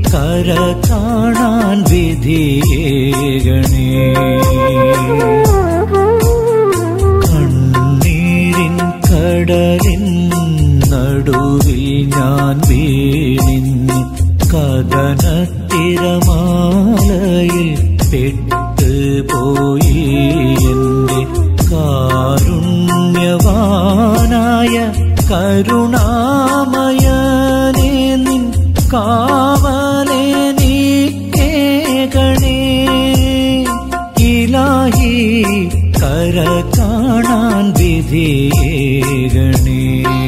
കര കാണാൻ വിധിയേകണേ കണ്ണീരിൻ കടലിൻ നടുവിൽ ഞാൻ വീണിന്ന് കഥനത്തിരമാലയിൽ പെട്ടുപോയി എന്റെ കാരുണ്യവാനായ കരുണാമയനേ നിൻ കാവലേ നീക്കേകണേ ഇലാഹി കര കാണാൻ വിധിയേകണേ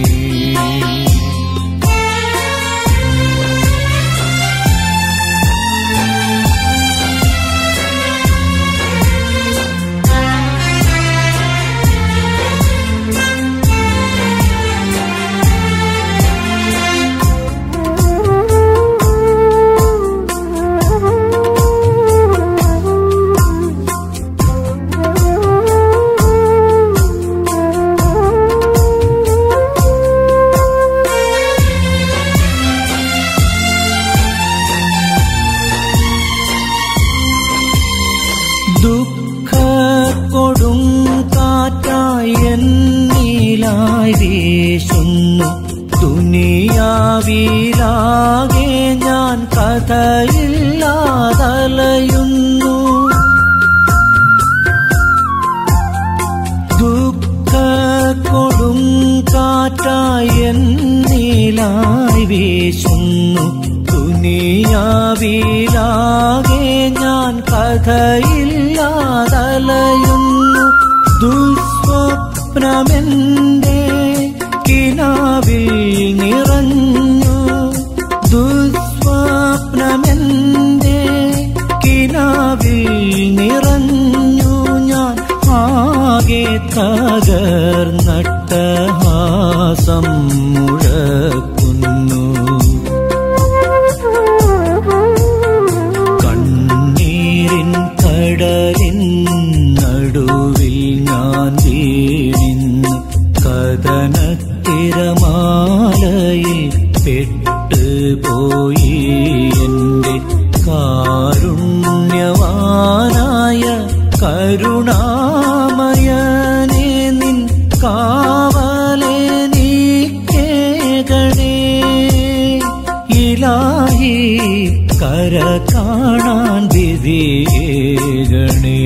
ദുഃഖ കൊടും കാറ്റായി എന്നീലായി വീശുന്നു ദുനിയാവിലാകെ ഞാൻ കഥയില്ലാതലയുന്നു ദുഃഖ കൊടും കാറ്റായി എന്നീലായി വീശുന്നു ദുനിയാവിലാകെ ഞാൻ കഥയില്ലാതലയുന്നു ദുസ്വപ്നമെന്റെ കിനാവിൽ നിറഞ്ഞു ദുസ്വപ്നമെന്റെ കിനാവിൽ നിറഞ്ഞു ഞാൻ ആകെ തകർന്നട്ടഹാസം മുഴക്കുന്നു കണ്ണീരിൻ കടലിൻ നടുവിൽ ഞാൻ വീണിന്ന് കഥനത്തിരമാലയിൽ പെട്ടുപോയി എന്റെ കാരുണ്യവാനായ കരുണാമയനേ നിൻ കാവലേ നീക്കേകണേ ഇലാഹി കര കാണാൻ വിധിയേകണേ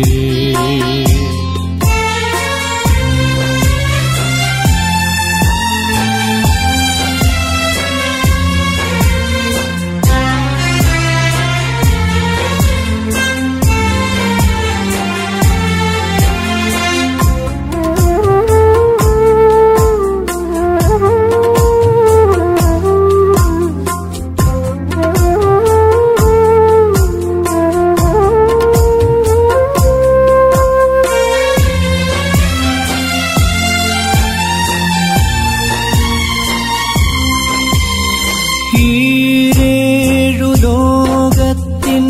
ഈരേഴു ലോകത്തിൻ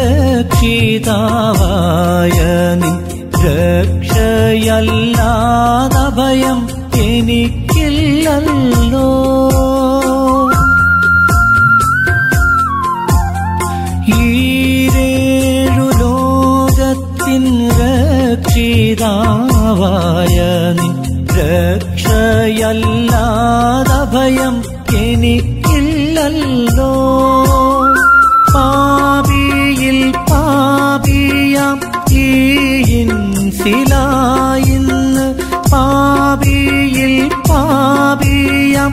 രക്ഷിതാവായ നിൻ രക്ഷയല്ലാത ഭയം എനിക്കില്ലല്ലോ ഈരേഴു ലോകത്തിൻ രക്ഷിതാവായ നിൻ രക്ഷയല്ലാത ഭയം എനിക്കില്ലല്ലോ പാപിയിൽ പാപിയാം ഈയിൻസിലായിന്ന് പാപിയിൽ പാപിയാം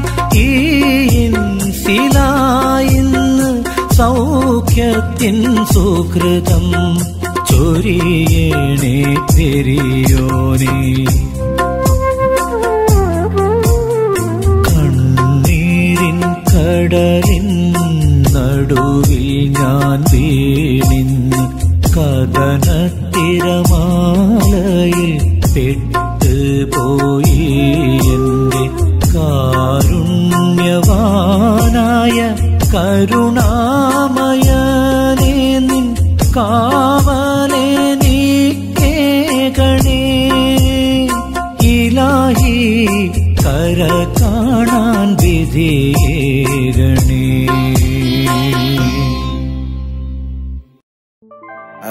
ഈയിൻസിലായിന്ന് സൗഖ്യത്തിൻ സുഹൃതം ചൊരിയേണേ പെരിയോനേ കണ്ണീരിൻ കടലിൻ നടുവിൽ ഞാൻ വീണിന്ന് കഥനത്തിരമാലയിൽ പെട്ടുപോയി എന്റെ കാരുണ്യവാനായ കരുണാമയനേ നിൻ കാവലേ നീക്കേകണേ ഇലാഹി കര കാണാൻ വിധിയേകണേ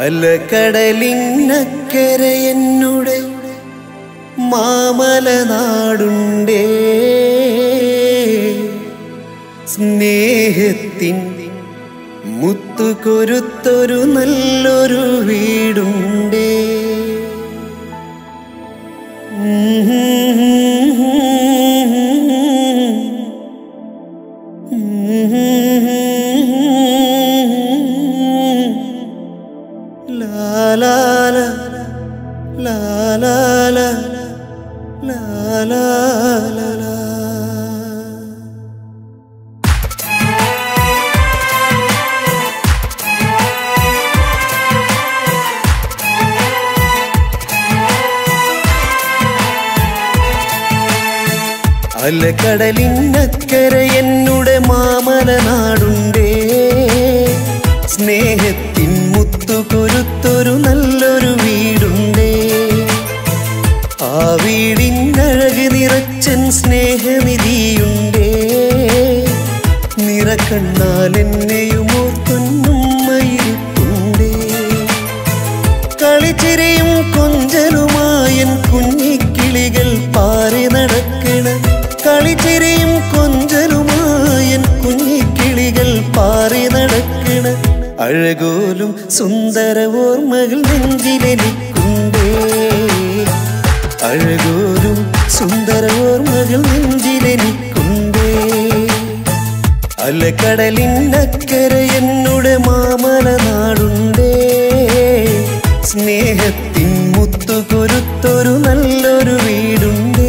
അലക്കടലിനക്കര എന്നുടെ മാമല നാടുണ്ടേ സ്നേഹത്തിൻ മുത്തുകൊരുത്തൊരു നല്ലൊരു വീടുണ്ടേ ലാ ലാ ലാ ലാ ലാ ലാ ലാ ലാ ലാ ലാ അലക്കടലിനക്കര എന്നുടെ മാമല നാടുണ്ടേ സ്നേഹത്തിൻ മുത്തുകൊരുത്തൊരു നല്ലൊരു വീടുണ്ടേ ആ വീടിനഴക് നിറച്ചൻ സ്നേഹനിധിയുണ്ടേ നിറക്കണ്ണാൽ എന്നെയും ഓർത്തുന്നുമ്മയിരിപ്പുണ്ടേ കളിച്ചിരിയും കൊഞ്ചലുമായൻ കുഞ്ഞിക്കിളികൾ പാറി നടക്കണ കളിച്ചിരിയും കൊഞ്ചലുമായൻ കുഞ്ഞിക്കിളികൾ പാറി നടക്കണ അഴകോലും സുന്ദര ഓർമ്മകൾ നെഞ്ചിലെനിക്കുണ്ടേ അഴകോലും സുന്ദര ഓർമ്മകൾ നെഞ്ചിലെനിക്കുണ്ടേ അലക്കടലിനക്കര എന്നുടെ മാമല നാടുണ്ടേ സ്നേഹത്തിൻ മുത്തുകൊരുത്തൊരു നല്ലൊരു വീടുണ്ടേ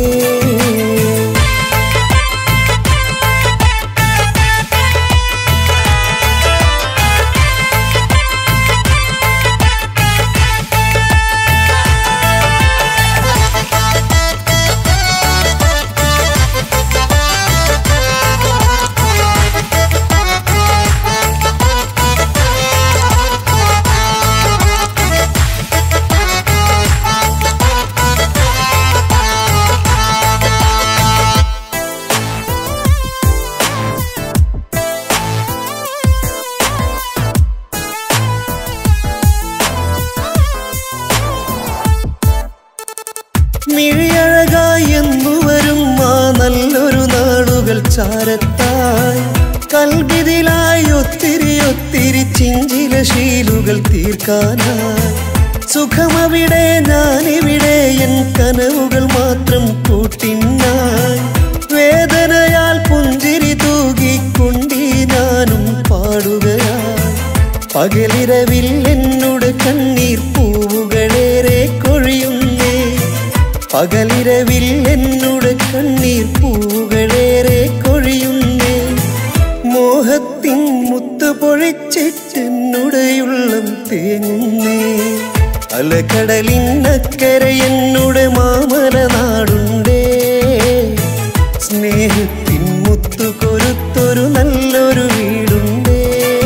മിഴിയഴകായി എന്നു വരും ആ നല്ലൊരു നാളുകൾ ചാരത്തായി കൽബിതിലായി ഒത്തിരി ഒത്തിരി ചിഞ്ചില ശീലുകൾ തീർക്കാനായി സുഖമവിടെ ഞാനിവിടെ എൻ കനവുകൾ മാത്രം കൂട്ടിനായി വേദനയാൽ പുഞ്ചിരി തൂകിക്കൊണ്ടി ഞാനും പാടുകയായി പകലിരവിൽ എന്നോട് കണ്ണീർ പൂവുകളേറെ കൊഴിയുന്നേ പകലിരവിൽ എന്നോട് കണ്ണീർ പൂവുകളേറെ കൊഴിയുന്നേ മോഹത്തിൻ മുത്തു പൊഴിച്ചിട്ടെന്നുടെയുള്ളം തേങ്ങുന്നേ അലക്കടലിനക്കര എന്നോട് മാമല നാടുണ്ടേ സ്നേഹത്തിൻ മുത്തു കൊരുത്തൊരു നല്ലൊരു വീടുണ്ടേ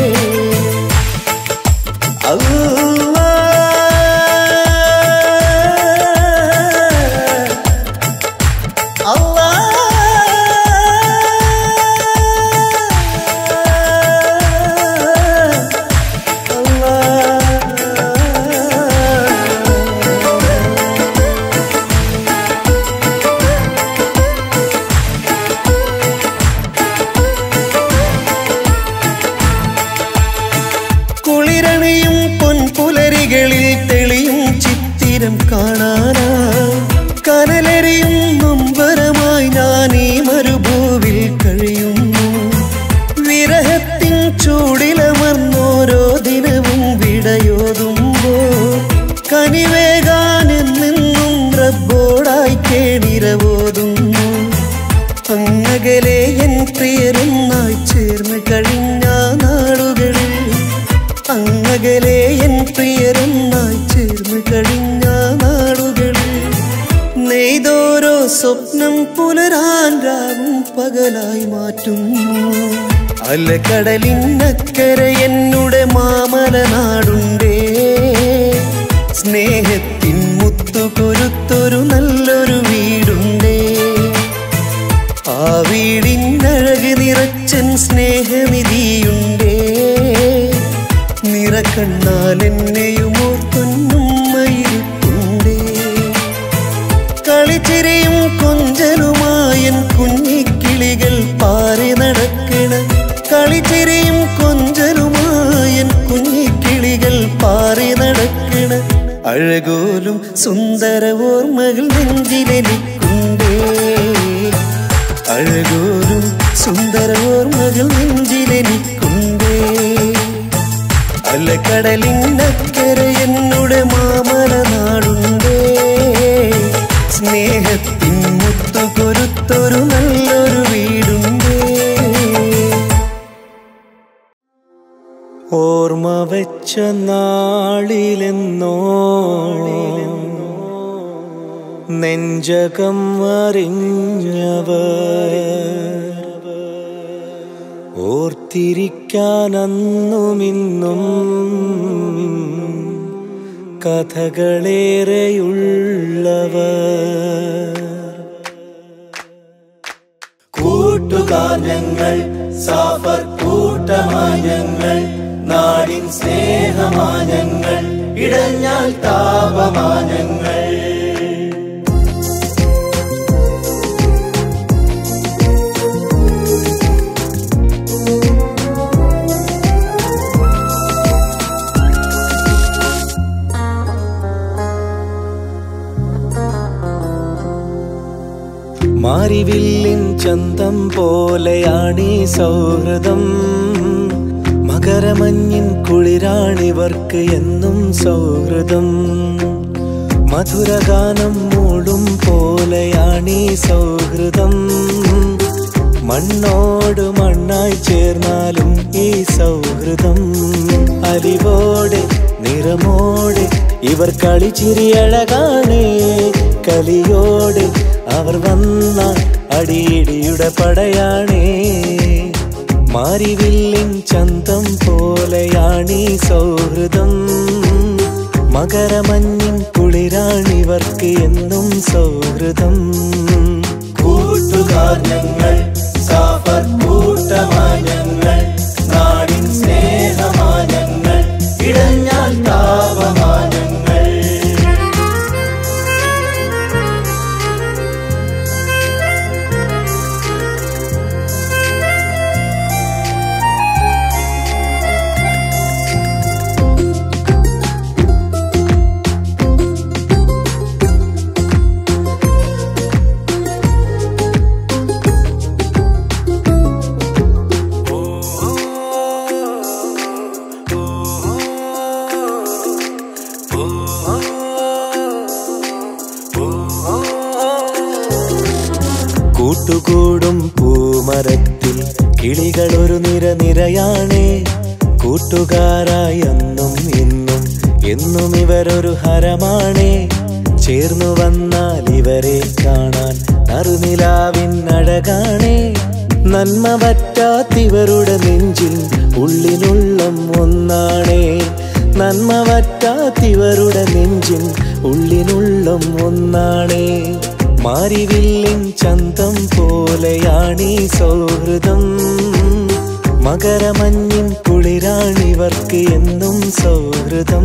കുളിരണിയും പൊൻപുലരികളിൽ തെളിയും ചിത്തിരം കാണാനായി കനലരിയും നൊമ്പരമായി ഞാൻ ഈ മരുഭൂവിൽ കഴിയുന്നു വിരഹത്തിൻ ചൂടിലമർന്നോരോ ദിനവും വിടയോതുമ്പോൾ കനിവേകാനെന്നെന്നും റബ്ബോടായി കേണിരവോതുന്നു അങ്ങകലെ എൻ പ്രിയരൊന്നായി ചേർന്ന് കഴിഞ്ഞ നാടുകളിൽ അങ്ങകലെ എൻ പ്രിയരൊന്നായി ചേർന്ന് കഴിഞ്ഞ നാടുകളിൽ നെയ്തോരോ സ്വപ്നം പുലരാൻ രാവും പകലായി മാറ്റുന്നു അലക്കടലിനക്കര എന്നുടെ മാമല നാടുണ്ടേ സ്നേഹത്തിൻ മുത്തുകൊരുത്തൊരു നല്ലൊരു വീടുണ്ടേ ആ വീടിനഴക് നിറച്ചൻ സ്നേഹനിധിയുണ്ടേ നിറക്കണ്ണാൽ എന്നെയും കൊഞ്ചലുമായൻ കുഞ്ഞിക്കിളികൾ പാറി നടക്കണ കളിച്ചിരിയും കൊഞ്ചലുമായൻ കുഞ്ഞിക്കിളികൾ പാറി നടക്കണ അഴകോലും സുന്ദര ഓർമ്മകൾ നെഞ്ചിലെനിക്കുണ്ടേ അഴകോലും സുന്ദര ഓർമ്മകൾ നെഞ്ചിലെനിക്കുണ്ടേ അലക്കടലിനക്കര എന്നുടെ മാമല നാടുണ്ടേ സ്നേഹത്തിൻ മുത്തു കൊരുത്തൊരു നല്ലൊരു വീടുണ്ടേ ഓർമ്മ വെച്ച നാളിലെന്നോ നെഞ്ചകം അറിഞ്ഞവർ ഓർത്തിരിക്കാനന്നുമിന്നും കഥകളേറെയുള്ളവർ കൂട്ടുകാർ ഞങ്ങൾ സാഫർ കൂട്ടമാഞ്ഞങ്ങൾ നാടിൻ സ്നേഹമാഞ്ഞങ്ങൾ ഇടഞ്ഞാൽ താപമാഞ്ഞങ്ങൾ മാരിവില്ലിൻ ചന്തം പോലെയാണീ സൗഹൃദം മകരമഞ്ഞിൻ കുളിരാണിവർക്ക് എന്നും സൗഹൃദം മധുരഗാനം മൂടും പോലെയാണീ സൗഹൃദം മണ്ണോട് മണ്ണായി ചേർന്നാലും ഈ സൗഹൃദം അലിവോടെ നിറമോടെ ഇവർ കളിച്ചിരിയഴകാണേ കലിയോടെ അവർ വന്നാൽ അടിയിടിയുടെ പടയാണേ മാരിവില്ലിൻ ചന്തം പോലെയാണീ സൗഹൃദം മകരമഞ്ഞിൻ കുളിരാണിവർക്ക് എന്നും സൗഹൃദം കൂട്ടുകാർ ഞങ്ങൾ സാഫർ കൂട്ടമാഞ്ഞങ്ങൾ നാടിൻ സ്നേഹമാഞ്ഞങ്ങൾ ഇടഞ്ഞാൽ താപമാഞ്ഞങ്ങൾ കൂട്ടുകൂടും പൂമരത്തിൽ കിളികൾ ഒരു നിര നിരയാണേ കൂട്ടുകാരായി അന്നും ഇന്നും എന്നും ഇവരൊരു ഹരമാണേ ചേർന്നു വന്നാൽ ഇവരെ കാണാൻ നറുനിലാവിൻ അഴകാണേ നന്മ പറ്റാത്തിവരുടെ നെഞ്ചിൽ ഉള്ളിനുള്ളം ഒന്നാണേ നന്മ പറ്റാത്തിവരുടെ നെഞ്ചിൽ ഉള്ളിനുള്ളം ഒന്നാണേ മാരിവില്ലിൻ ചന്തം പോലെയാണീ സൗഹൃദം മകരമഞ്ഞിൻ കുളിരാണിവർക്ക് എന്നും സൗഹൃദം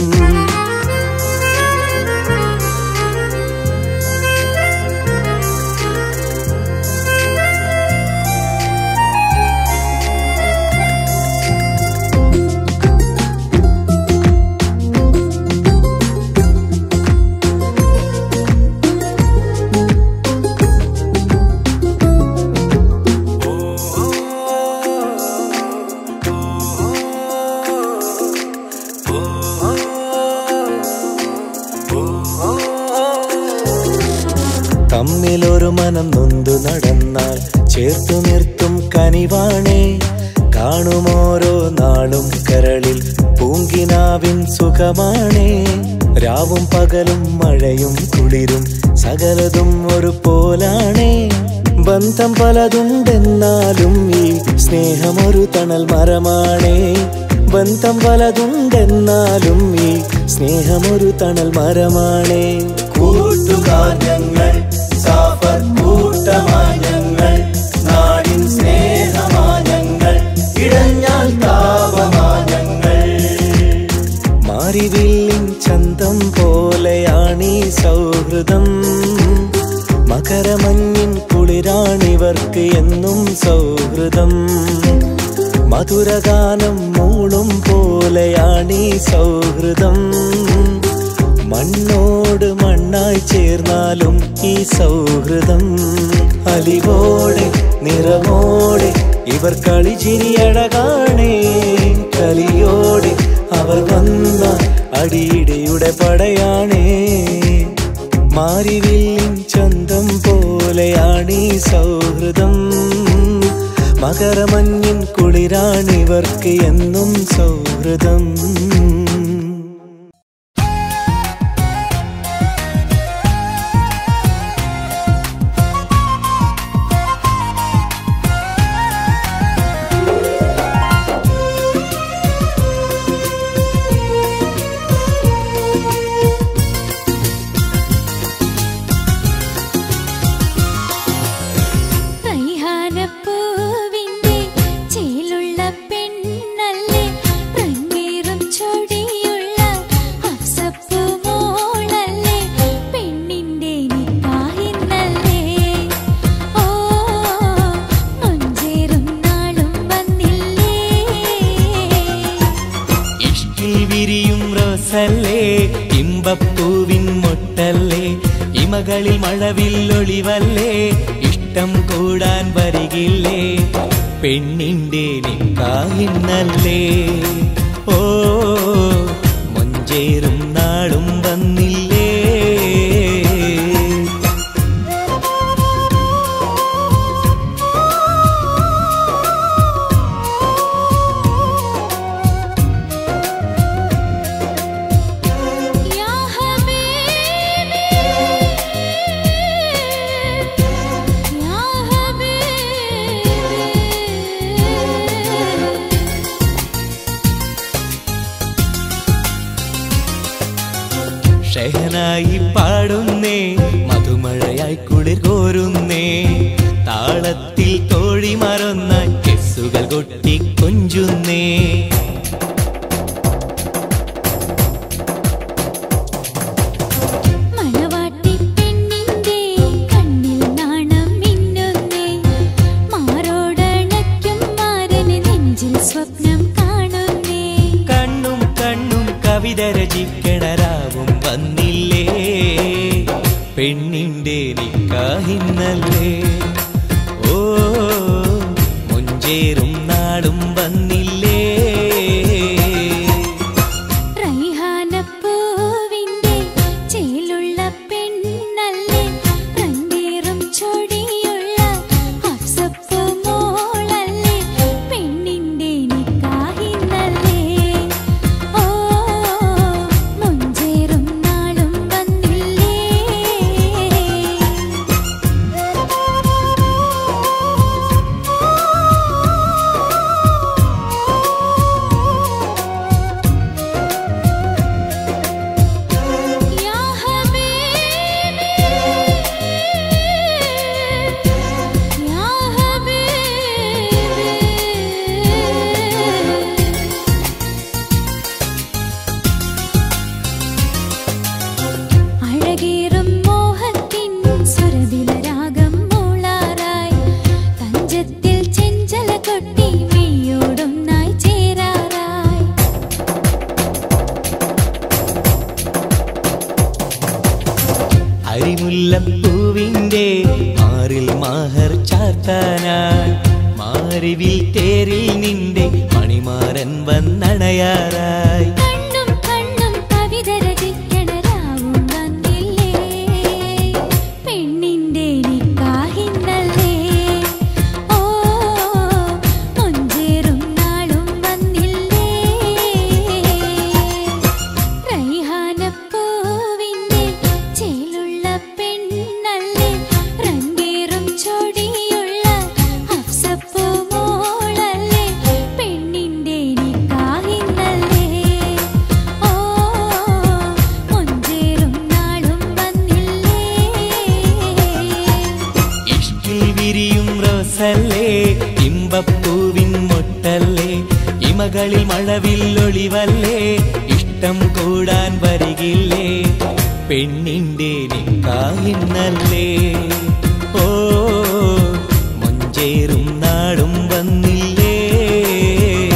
തമ്മിലൊരു മനം നൊന്തു നടന്നാൽ ചേർത്തു നിർത്തും കനിവാണേ കാണുമോരോ നാളും കരളിൽ പൂങ്കിനാവിൻ സുഖമാണേ രാവും പകലും മഴയും കുളിരും സകലതും ഒരു പോലാണേ ബന്ധം പലതുണ്ടെന്നാലും ഈ സ്നേഹമൊരു തണൽ മരമാണേ ബന്ധം പലതുണ്ടെന്നാലും ഈ സ്നേഹമൊരു തണൽ മരമാണേ കൂട്ടുകാർ ഞങ്ങൾ സാഫർ കൂട്ടമാഞ്ഞങ്ങൾ നാടിൻ സ്നേഹമാഞ്ഞങ്ങൾ ഇടഞ്ഞാൽ താപമാഞ്ഞങ്ങൾ മാരിവില്ലിൻ ചന്തം പോലെയാണീ സൗഹൃദം മകരമഞ്ഞ മധുരഗാനം മൂളും പോലെയാണീ സൗഹൃദം മണ്ണോട് മണ്ണായി ചേർന്നാലും ഈ സൗഹൃദം അലിവോടെ നിറമോടെ ഇവർ കളിചിരിയഴകാണേ കലിയോടെ അവർ വന്ന അടിയിടയുടെ പടയാണേ മാരിവില്ലിൻ ചന്തം പോലെയാണീ സൗഹൃദം മകരമഞ്ഞിൻ കുളിരാണിവർക്ക് എന്നും സൗഹൃദം റൈഹാനപ്പൂവിന്റെ ചേലുള്ള പെണ്ണല്ലേ റങ്ങേറും ചൊടിയുള്ള ഹഫ്സപ്പൂ മോളല്ലേ പെണ്ണിന്റെ നിക്കാഹിന്നല്ലേ ഓ മഞ്ചേറും നാളും വന്നില്ലേ ഇഷ്കിൽ വിരിയും റോസല്ലേ ഇമ്പപ്പൂവിൻ മൊട്ടല്ലേ ഇമകളിൽ മഴവില്ലൊളിവല്ലേ ഇഷ്ടം കൂടാൻ വരികില്ലേ പെണ്ണിന്റെ നിക്കാഹിന്നല്ലേ ഓ മൊഞ്ചേറും നാളും വന്നില്ലേ യാ ഹബീബി യാ ഹബീബി ഷഹനായി പാടുന്നേ മധുമഴയായി കുളിർ കോരുന്നേ താളത്തിൽ തോഴി മറന്ന കെസ്സുകൾ കൊട്ടി കൊഞ്ചുന്നേ മണവാട്ടി പെണ്ണിന്റെ കണ്ണിൽ നാണം മിന്നുന്നേ മാറോടണയ്ക്കും മാരന് നെഞ്ചിൽ സ്വപ്നം കാണുന്നേ കണ്ണും കണ്ണും കവിത രചിക്കണരാവും വന്നില്ലേ പെണ്ണിന്റെ നിക്കാഹിന്നല്ലേ ഓ മുഞ്ചേറും നാളും വന്നില്ലേ റൈഹാനപ്പൂവിന്റെ ചേലുള്ള പെണ്ണല്ലേ റങ്കേറും ചൊടിയുള്ള ഹഫ്സപ്പൂ മോളല്ലേ പെണ്ണിന്റെ നിക്കാഹിന്നല്ലേ ഓ മുഞ്ചേറും നാളും വന്നില്ലേ യാ ഹബീബി യാ ഹബീബി അഴകേറും മോഹത്തിൻ സുരവില രാഗം മൂളാറായി തഞ്ചത്തിൽ ചെഞ്ചല കൊട്ടി മെയ്യോടൊന്നായി ചേരാറായി അരിമുല്ലപ്പൂവിന്റെ മാറിൽ മാഹർ ചാർത്താനായി മാറിവിൽ തേരിൽ നിന്റെ മണിമാരൻ വന്നണയാറായി കണ്ണും കണ്ണും കവിത രചിക്കണ രാവും വന്നില്ലേ പെണ്ണിന്റെ നിക്കാഹിന്നല്ലേ ഓ മൊഞ്ചേറും നാളും വന്നില്ലേ റൈഹാനപ്പൂവിന്റെ ചേലുള്ള പെണ്ണല്ലേ റങ്കേറും ചൊടിയുള്ള ഹഫ്സപ്പൂ മോളല്ലേ പെണ്ണിന്റെ നിക്കാഹിന്നല്ലേ ഓ മൊഞ്ചേറും നാളും വന്നില്ലേ ഇഷ്കിൽ വിരിയും റോസല്ലേ ഇമ്പപ്പൂവിൻ മൊട്ടല്ലേ ഇമകളിൽ മഴവില്ലൊളിവല്ലേ ഇഷ്ടം കൂടാൻ വരികില്ലേ പെണ്ണിന്റെ നിക്കാഹിന്നല്ലേ ഓ മൊഞ്ചേറും നാടും വന്നില്ലേ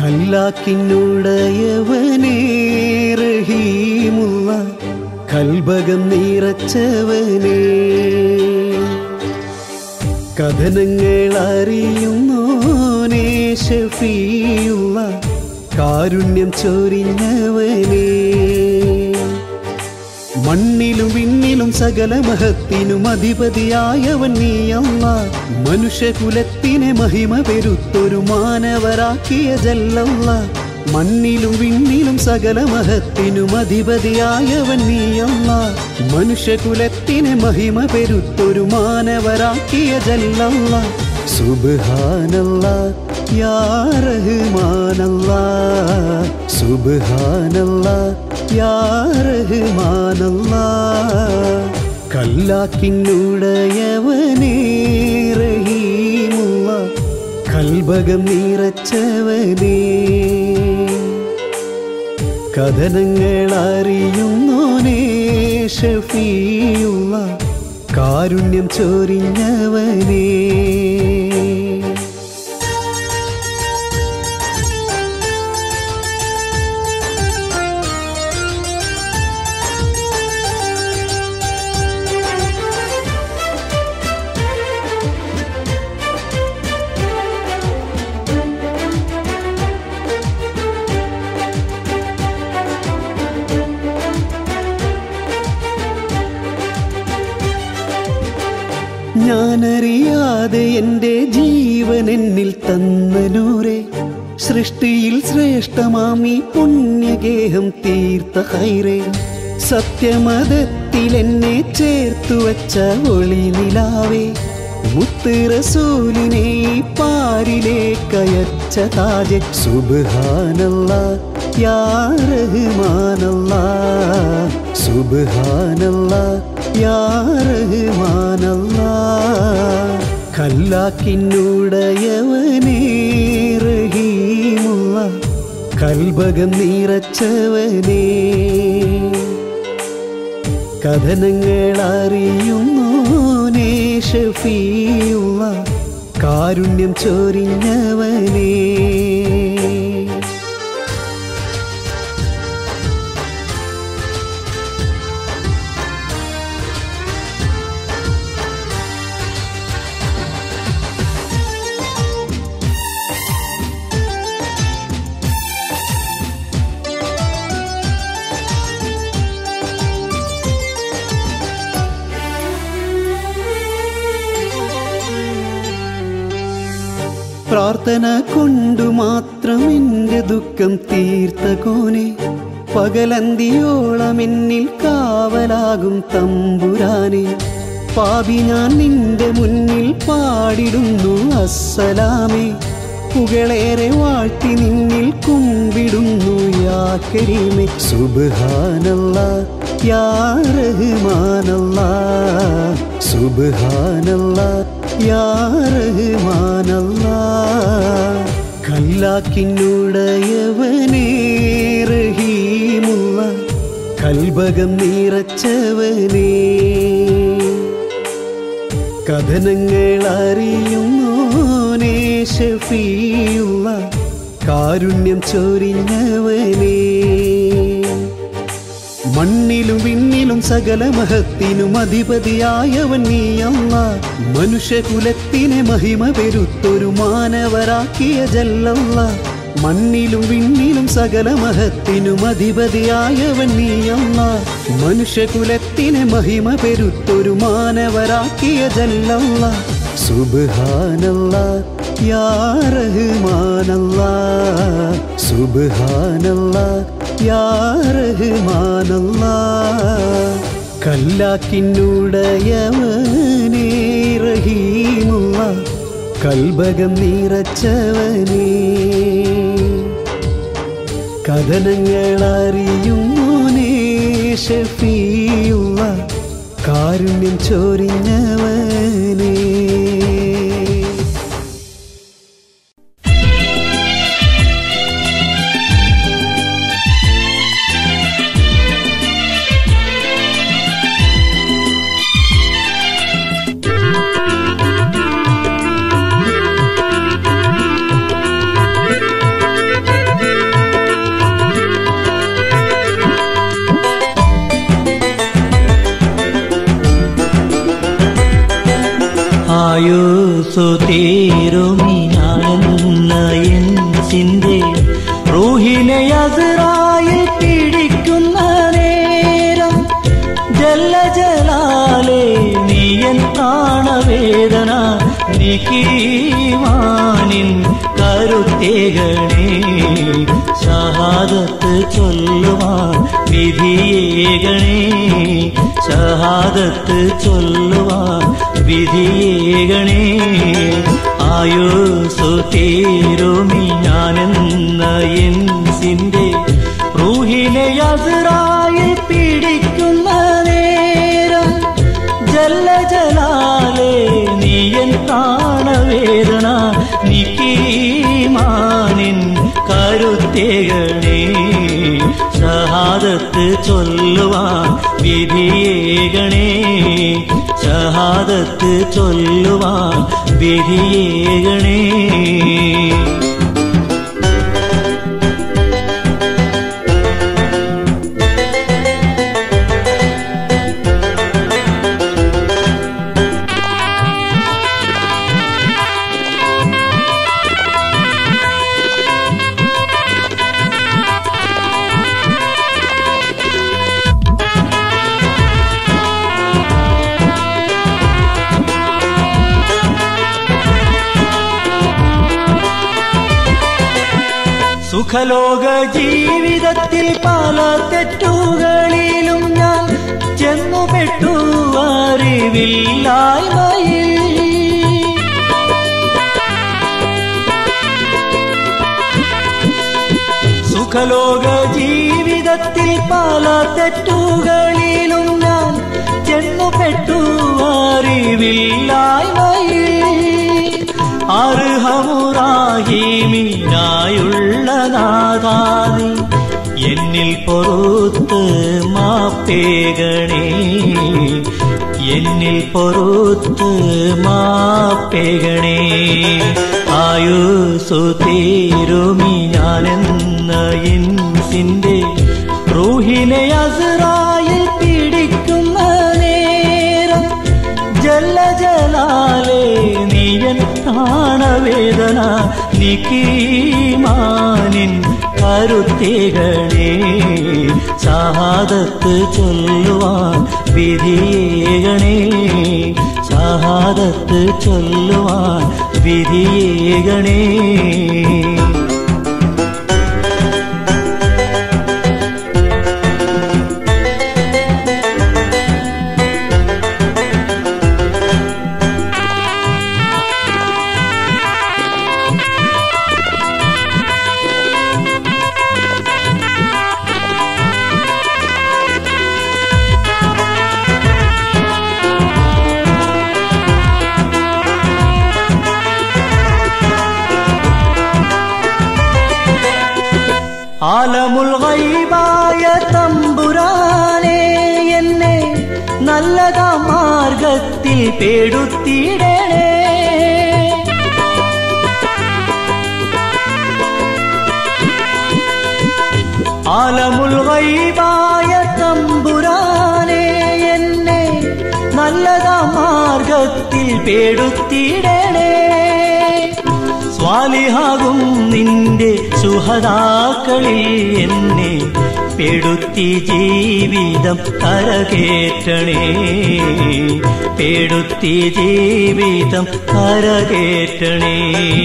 കല്ലാക്കിനുടയവനേ റഹീമുള്ള കൽബകം നിറച്ചവനേ കഥനങ്ങൾ അറിയുന്നോനേ ഷഫിയുള്ള കാരുണ്യം ചൊരിഞ്ഞവനേ മണ്ണിലും വിണ്ണിലും സകല മഹത്തിനും അധിപതിയായവൻ നീയല്ല മനുഷ്യകുലത്തിനെ മഹിമ പെരുത്തൊരു മാനവരാക്കിയ ജല്ലല്ല മണ്ണിലും വിണ്ണിലും സകല മഹത്തിനും അധിപതിയായവൻ നീയല്ല മനുഷ്യകുലത്തിനെ മഹിമ പെരുത്തൊരു മാനവരാക്കിയ ജല്ലല്ല സുബ്ഹാനല്ല യാ റഹ്മാനല്ല സുബ്ഹാനല്ല യാ റഹ്മാനല്ല കല്ലാക്കിനുടയവനേ റഹീമുള്ള കൽബകം നിറച്ചവനേ കഥനങ്ങൾ അറിയുന്നോനേ ഷഫിയുള്ള കാരുണ്യം ചൊരിഞ്ഞവനേ ഞാനറിയാതെ എൻ്റെ ജീവൻ എന്നിൽ തന്ന നൂറെ സൃഷ്ടിയിൽ ശ്രേഷ്ഠമാമി പുണ്യഗേഹം തീർത്ത ഹൈറേ സത്യമതത്തിൽ എന്നെ ചേർത്തു വച്ച ഒളി നിലാവേ മുത്ത് റസൂലിനെ ഈ പാരിലേക്കയച്ച താജ് സുബ്ഹാനല്ല യാ റഹ്മാനല്ല സുബ്ഹാനല്ല യാ റഹ്മാനല്ല കല്ലാക്കിന്നുടയവനേ റഹീമുള്ള കൽബകം നിറച്ചവനേ കഥനങ്ങൾ അറിയുന്നോനേ ഷഫിയുള്ള കാരുണ്യം ചൊരിഞ്ഞവനേ പ്രാർത്ഥന കൊണ്ടു മാത്രം എൻ്റെ ദുഃഖം തീർത്ത കോനെ പകലന്തിയോളം എന്നിൽ കാവലാകും തമ്പുരാനെ പാപി ഞാൻ നിന്റെ മുന്നിൽ പാടിടുന്നു അസ്സലാമേ പുകളേറെ വാഴ്ത്തി നിന്നിൽ കുമ്പിടുന്നു യാ കരീമേ സുബ്ഹാനല്ല യാ റഹ്മാനല്ല സുബ്ഹാനല്ല യാ റഹ്മാനല്ല കല്ലാക്കിന്നുടയവനേ റഹീമുള്ള കൽബകം നിറച്ചവനേ കഥനങ്ങൾ അറിയുന്നോനേ ഷഫിയുള്ള കാരുണ്യം ചൊരിഞ്ഞവനേ മണ്ണിലും വിണ്ണിലും സകല മഹത്തിനും അധിപതിയായവൻ നീയല്ല മനുഷ്യകുലത്തിനെ മഹിമ പെരുത്തൊരു മാനവരാക്കിയ ജല്ലല്ല മണ്ണിലും വിണ്ണിലും സകല മഹത്തിനും അധിപതിയായവൻ നീയല്ല മനുഷ്യകുലത്തിനെ മഹിമ പെരുത്തൊരു മാനവരാക്കിയ ജല്ലല്ല സുബ്ഹാനല്ല യാ റഹ്മാനല്ല സുബ്ഹാനല്ല യാ റഹ്മാനല്ല കല്ലാക്കിന്നുടയവനേ റഹീമുള്ള കൽബകം നിറച്ചവനേ കഥനങ്ങൾ അറിയുന്നോനേ ഷഫിയുള്ള കാരുണ്യം ചൊരിഞ്ഞവനേ Thank you. ആയുസു തീരുമി ഞാനെന്ന എൻസിന്റെ റൂഹിനെ അസറായിൽ പിടിക്കുന്ന നേരം ജല്ല ജലാലേ നീയൻ പ്രാണവേദന നിക്കീമാനിൻ കരുത്തേകണേ ഷഹാദത്ത് ചൊല്ലുവാൻ വിധിയേകണേ ഷഹാദത്ത് ചൊല്ലുവാൻ വിധിയേകണേ ആയുസു തീരുമി ഞാനെന്ന എൻസിന്റെ റൂഹിനെ അസറായിൽ പിടിക്കുന്ന നേരം ജല്ല ജലാലേ നീയൻ പ്രാണവേദന നിക്കീമാനിൻ കരുത്തേകണേ ഷഹാദത്ത് ചൊല്ലുവാൻ വിധിയേകണേ ഷഹാദത്ത് ചൊല്ലുവാൻ വിധിയേകണേ സുഖലോക ജീവിതത്തിൽ പല തെറ്റുകളിലും ഞാൻ ചെന്നുപെട്ടു അറിവില്ലായ്മയിൽ സുഖലോക ജീവിതത്തിൽ പല തെറ്റുകളിലും ഞാൻ ചെന്നുപെട്ടു അറിവില്ലായ്മയിൽ അർഹമുറാഹിമിനായുള്ള നാഥാനി എന്നിൽ പൊറുത്ത് മാപ്പേകണേ എന്നിൽ പൊറുത്ത് മാപ്പേകണേ ആയുസു തീരുമി ഞാനെന്ന ഇൻസിന്റെ റൂഹിനെ അസറായിൽ പിടിക്കുന്ന നേരം ജല്ല ജലാലേ നീയൻ പ്രാണവേദന നിക്കീമാനിൻ കരുത്തേകളേ ഷഹാദത്ത് ചൊല്ലുവാൻ വിധിയേകണേ ഷഹാദത്ത് ചൊല്ലുവാൻ വിധിയേകണേ ആലമുൽ ഗൈബായ തമ്പുരാനെ എന്നെ നല്ലതാ മാർഗത്തിൽ പേടുത്തിടണേ ആലമുൽ ഗൈബായ തമ്പുരാനെ എന്നെ നല്ലതാ മാർഗത്തിൽ പേടുത്തിടണേ സ്വാലിഹാകും നിന്റെ സുഹതാക്കളിൽ എന്നെ പെടുത്തി ജീവിതം കരകേറ്റണേ പെടുത്തി ജീവിതം കരകേറ്റണേ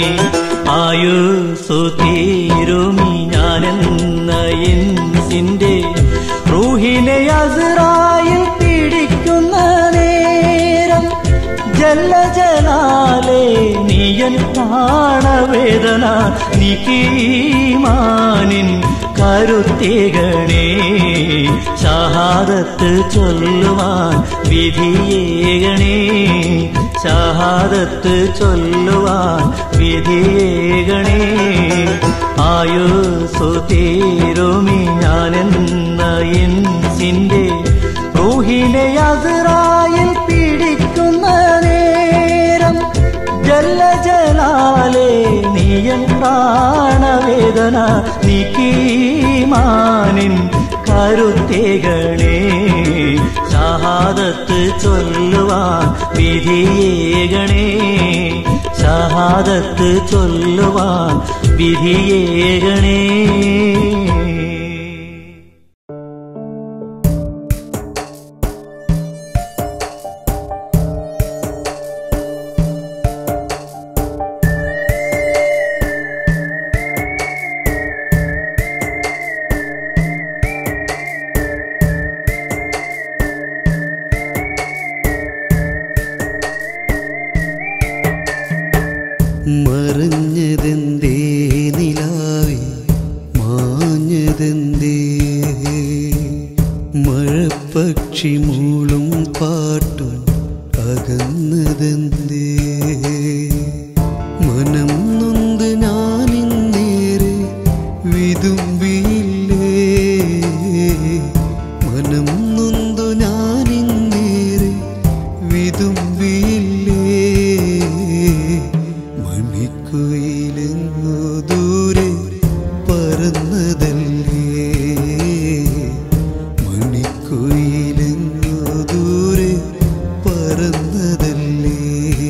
ആയുസു തീരുമി ഞാനെന്ന ഇൻസിന്റെ റൂഹിനെ അസറായിൽ പിടിക്കുന്ന നേരം ജല്ല ജലാലേ നീയൻ പ്രാണവേദന നിക്കീമാനിൻ കരുത്തേകണേ ഷഹാദത്ത് ചൊല്ലുവാൻ വിധിയേകണേ ഷഹാദത്ത് ചൊല്ലുവാൻ വിധിയേകണേ ആയുസു തീരുമി ഞാനെന്ന ഇൻസിന്റെ റൂഹിനെ അസറായിൽ പിടിക്കുന്ന നേരം ജല്ല ജലാലേ നീയൻ പ്രാണവേദന നിക്കീമാനിൻ കരുത്തേകളേ ഷാ ഷഹാദത്ത് ചൊല്ലുവാൻ വിധിയേകണേ ഷഹാദത്ത് ചൊല്ലുവാൻ വിധിയേകണേ മറഞ്ഞതെന്തേ നിലാവേ മാഞ്ഞതെന്തേ മഴപ്പക്ഷി മൂളും പാട്ടും അകന്നതെന്തേ മനം നൊന്ത് ഞാനിന്നേറെ വിതുമ്പിയില്ലേ മനം നൊന്തു ഞാനിന്നേറെ വിതുമ്പിയില്ലേ മണിക്കുയിലെങ്ങോ ദൂരെ പറന്നതല്ലേ മണിക്കുയിലെങ്ങോ ദൂരെ പറന്നതല്ലേ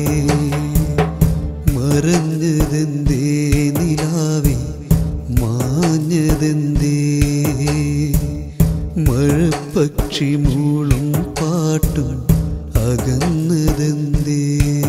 മറഞ്ഞതെന്തേ നിലാവേ മാഞ്ഞതെന്തേ മഴപ്പക്ഷി മൂളും പാട്ടും അകന്നതെന്തേ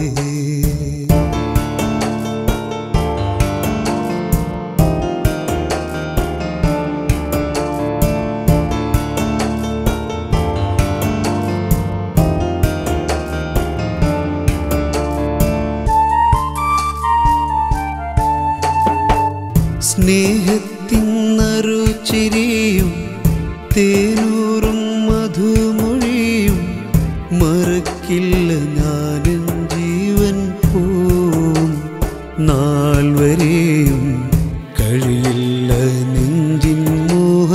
സ്നേഹത്തിന്നറുചിരിയും തേനൂറും മധുമൊഴിയും മറക്കില്ല ഞാനും ജീവൻ പോം നാൾ വരെയും കഴിയില്ല നെഞ്ചിൻ മോഹ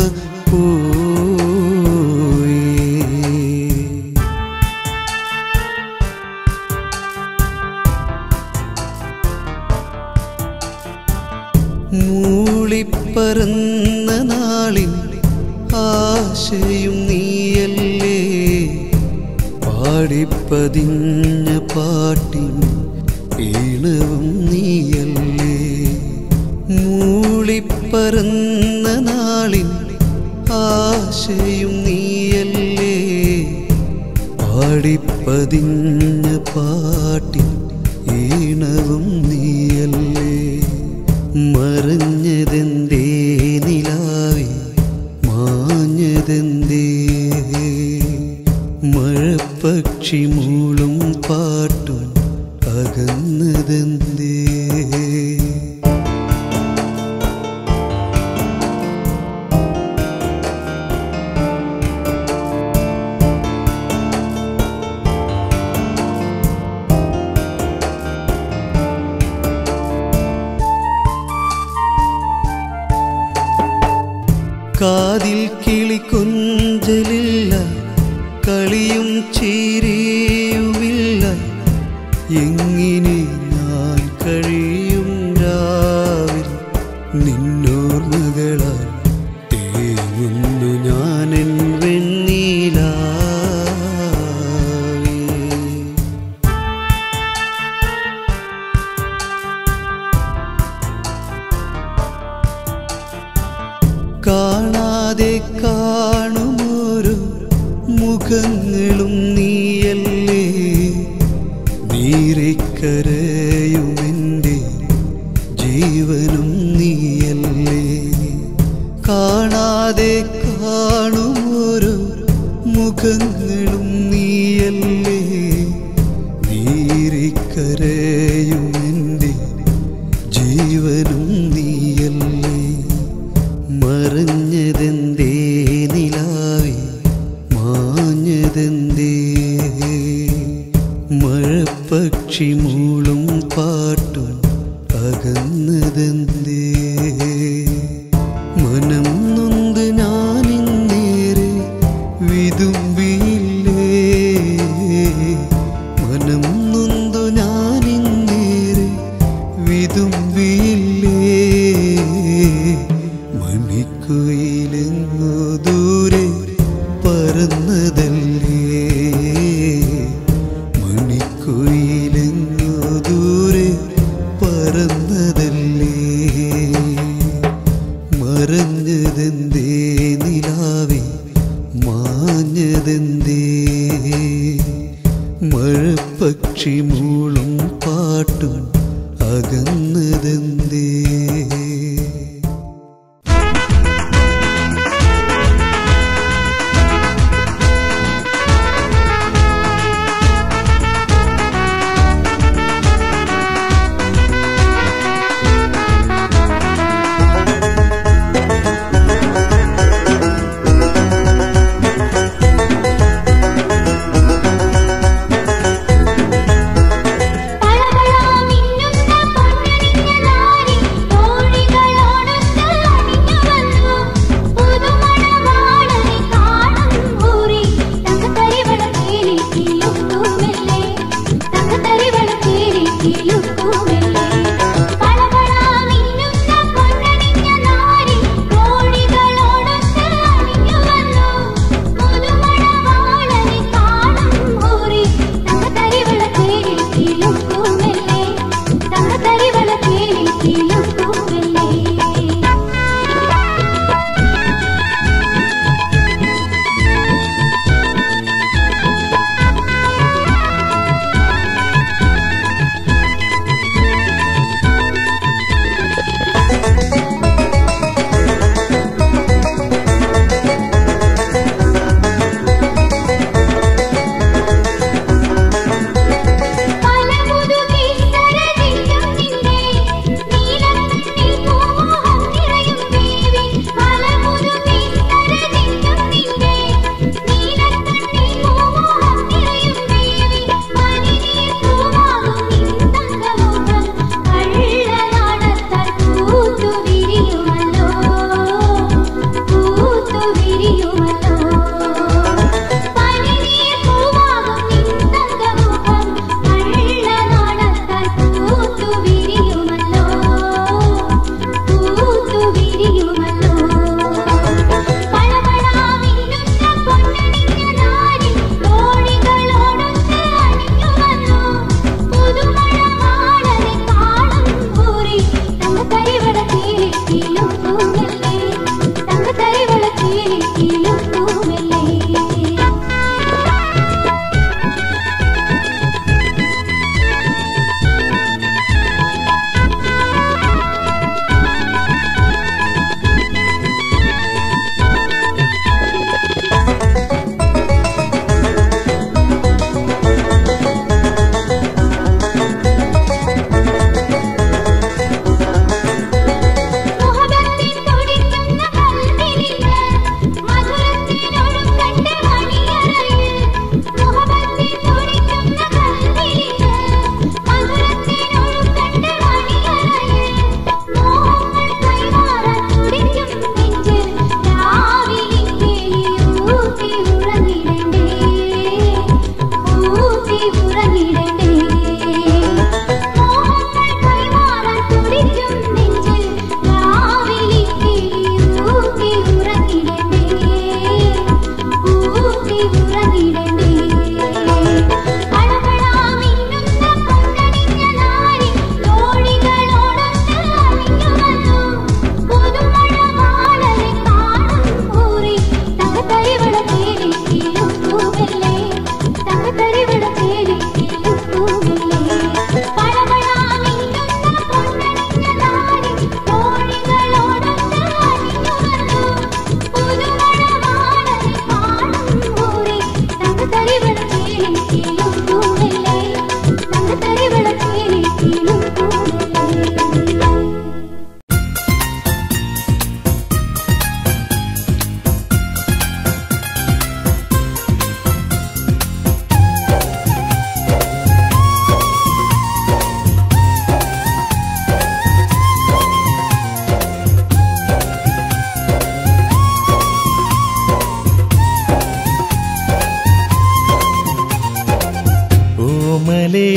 പോയി മൂളിപ്പറന്ന നാളിൽ ആശയും നീയല്ലേ പാടിപ്പതിഞ്ഞ പാട്ടിൻ ഈണവും നീയല്ലേ മൂളിപ്പറന്ന നാളിൽ ആശയും നീയല്ലേ പാടിപ്പതിഞ്ഞ പാട്ടിൻ ഈണവും നീയല്ലേ മറഞ്ഞതെന്തേ നിലാവേ മാഞ്ഞതെന്തേ മഴപ്പക്ഷി മൂളും പാട്ടും അകന്നതെന്തേ കാതിൽ കിളി കൊഞ്ചലില്ല കളിയും ചീരിയുമില്ല എങ്ങനെ ഞാൻ കഴിയും രാവിൽ നിന്നോർമകളാൽ തേങ്ങുന്നു ഞാനെൻ വെണ്ണീലാവേ കാണാതെ കാണുമോരോ മുഖങ്ങളും നീയല്ലേ നീറിക്കരയുമെൻ്റെ ജീവനും നീയല്ലേ കാണാതെ കാണുമോരോ മുഖങ്ങളും നീയല്ലേ നീറിക്കരയുമെൻ്റെ ജീവനും നീയല്ലേ മറഞ്ഞതെന്തേ നിലാവേ മാഞ്ഞതെന്തേ മഴപ്പക്ഷി മൂളും പാട്ടും അകന്നതെന്തേ മനം നൊന്ത് ഞാനിന്നേറെ വിതുമ്പിയില്ലേ മനം നൊന്തു ഞാനിന്നേറെ വിതുമ്പിയില്ലേ മണിക്കുയിലെങ്ങോ ദൂരെ പറന്നതല്ലേ മഴപ്പക്ഷി മൂളും പാട്ടും അകന്നതെന്തേ പളപളാമിന്നുന്ന പൊന്നണിഞ്ഞ നാരി തോഴികളോടൊത്ത് അണിഞ്ഞു വന്നു പുതുമണവാളനെ കാണും ഊരി തങ്കത്തരിവളക്കേലി കിലുക്കുമെല്ലേ തങ്കത്തരിവളക്കേലി കിലുക്കുമെല്ലേ പളപളാമിന്നുന്ന പൊന്നണിഞ്ഞ നാരി തോഴികളോടൊത്ത് അണിഞ്ഞു വന്നു പുതുമണവാളനെ കാണും ഊരി തങ്കത്തരിവളക്കേലി കിലുക്കുമെല്ലേ തങ്കത്തരിവളക്കേലി കിലുക്കുമെല്ലേ പലപുതു കിസ്സരതിലും നിന്നെ നീലക്കണ്ണിൽ പൂമോഹം നിറയും ദേവി പലപുതു കിസ്സരതിലും നിന്നെ നീലക്കണ്ണിൽ പൂമോഹം നിറയും ദേവി മണിനീർ പൂവാകും നിന്തങ്കമുഖം കള്ളനാണത്താൽ പൂത്തു വിരിയുമല്ലോ പൂത്തു വിരിയുമല്ലോ പനിനീർ പൂവാകും നിന്തങ്കമുഖം കള്ളനാണത്താൽ പൂത്തു വിരിയുമല്ലോ പൂത്തു വിരിയുമല്ലോ പളപളാമിന്നുന്ന പൊന്നണിഞ്ഞ നാരി തോഴികളോടൊത്ത് അണിഞ്ഞു വന്നു പുതുമണവാളനെ കാണും ഊരി തങ്കത്തരിവളക്കേലി കിലുക്കുമെല്ലേ തങ്കത്തരിവളക്കേലി കിലുക്കുമെല്ലേ മുഹബത്തിൻ തുടിക്കുന്ന കൽവിനില് മധുരത്തിനൊഴുക്കണ്ട മണിയറയിൽ മുഹബത്തിൻ തുടിക്കുന്ന കൽവിനില് മധുരത്തിനൊഴുക്കണ്ട മണിയറയിൽ മോഹങ്ങൾ കൈമാറാൻ തുടിക്കും നെഞ്ചിൽ രാവിലിക്കേലിയൂട്ടി ഉറങ്ങിടണ്ടേ ഊട്ടി ഉറങ്ങിടണ്ടേ മോഹങ്ങൾ കൈമാറാൻ തുടിക്കും നെഞ്ചിൽ രാവിലിക്കേലിയൂട്ടി ഉറങ്ങിടണ്ടേ ഊട്ടി ഉറങ്ങിടണ്ടേ പളപളാമിന്നുന്ന പൊന്നണിഞ്ഞ നാരി തോഴികളോടൊത്ത് അണിഞ്ഞു വന്നു പുതുമണവാളനെ കാണും ഊരി തങ്കത്തരിവളക്കേലി കിലുക്കുമെല്ലേ തങ്കത്തരിവളക്കേലി കിലുക്കുമെല്ലേ പളപളാമിന്നുന്ന പൊന്നണിഞ്ഞ നാരി തോഴികളോടൊത്ത് അണിഞ്ഞു വന്നു പുതുമണവാളനെ കാണും ഊരി തങ്കത്തരിവളക്കേലി കിലുക്കുമെല്ലേ തങ്കത്തരിവളക്കേലി കിലുക്കുമെല്ലേ ഓമലേ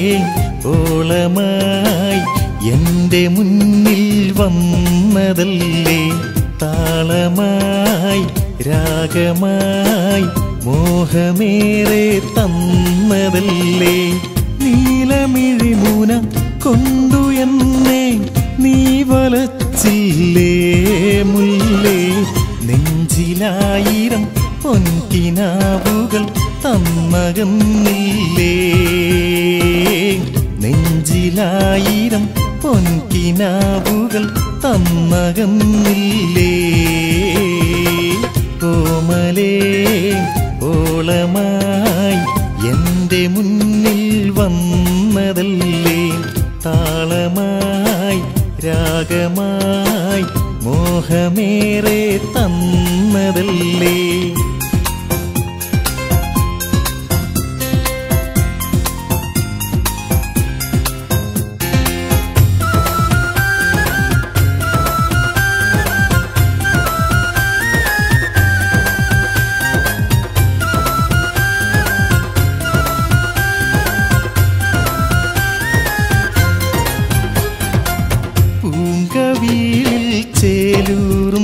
ഓളമായി എൻ്റെ മുന്നിൽ വന്നതല്ലേ താളമായി രാഗമായി മോഹമേറെ തന്നതല്ലേ നീലമിഴിമൂന കൊണ്ടു എന്നെ നീ വലച്ചില്ലേ മുല്ലേ നെഞ്ചിലായിരം പൊൻകിനാവുകൾ തന്നകന്നില്ലേ നെഞ്ചിലായിരം പൊൻകിനാവുകൾ തന്നകന്നില്ലേ കോമലേ ഓളമായി എൻ്റെ മുന്നിൽ വന്നതല്ലേ താളമായി രാഗമായി മോഹമേറെ തന്നതല്ലേ പൂങ്കവീലിൽ ചേലൂറും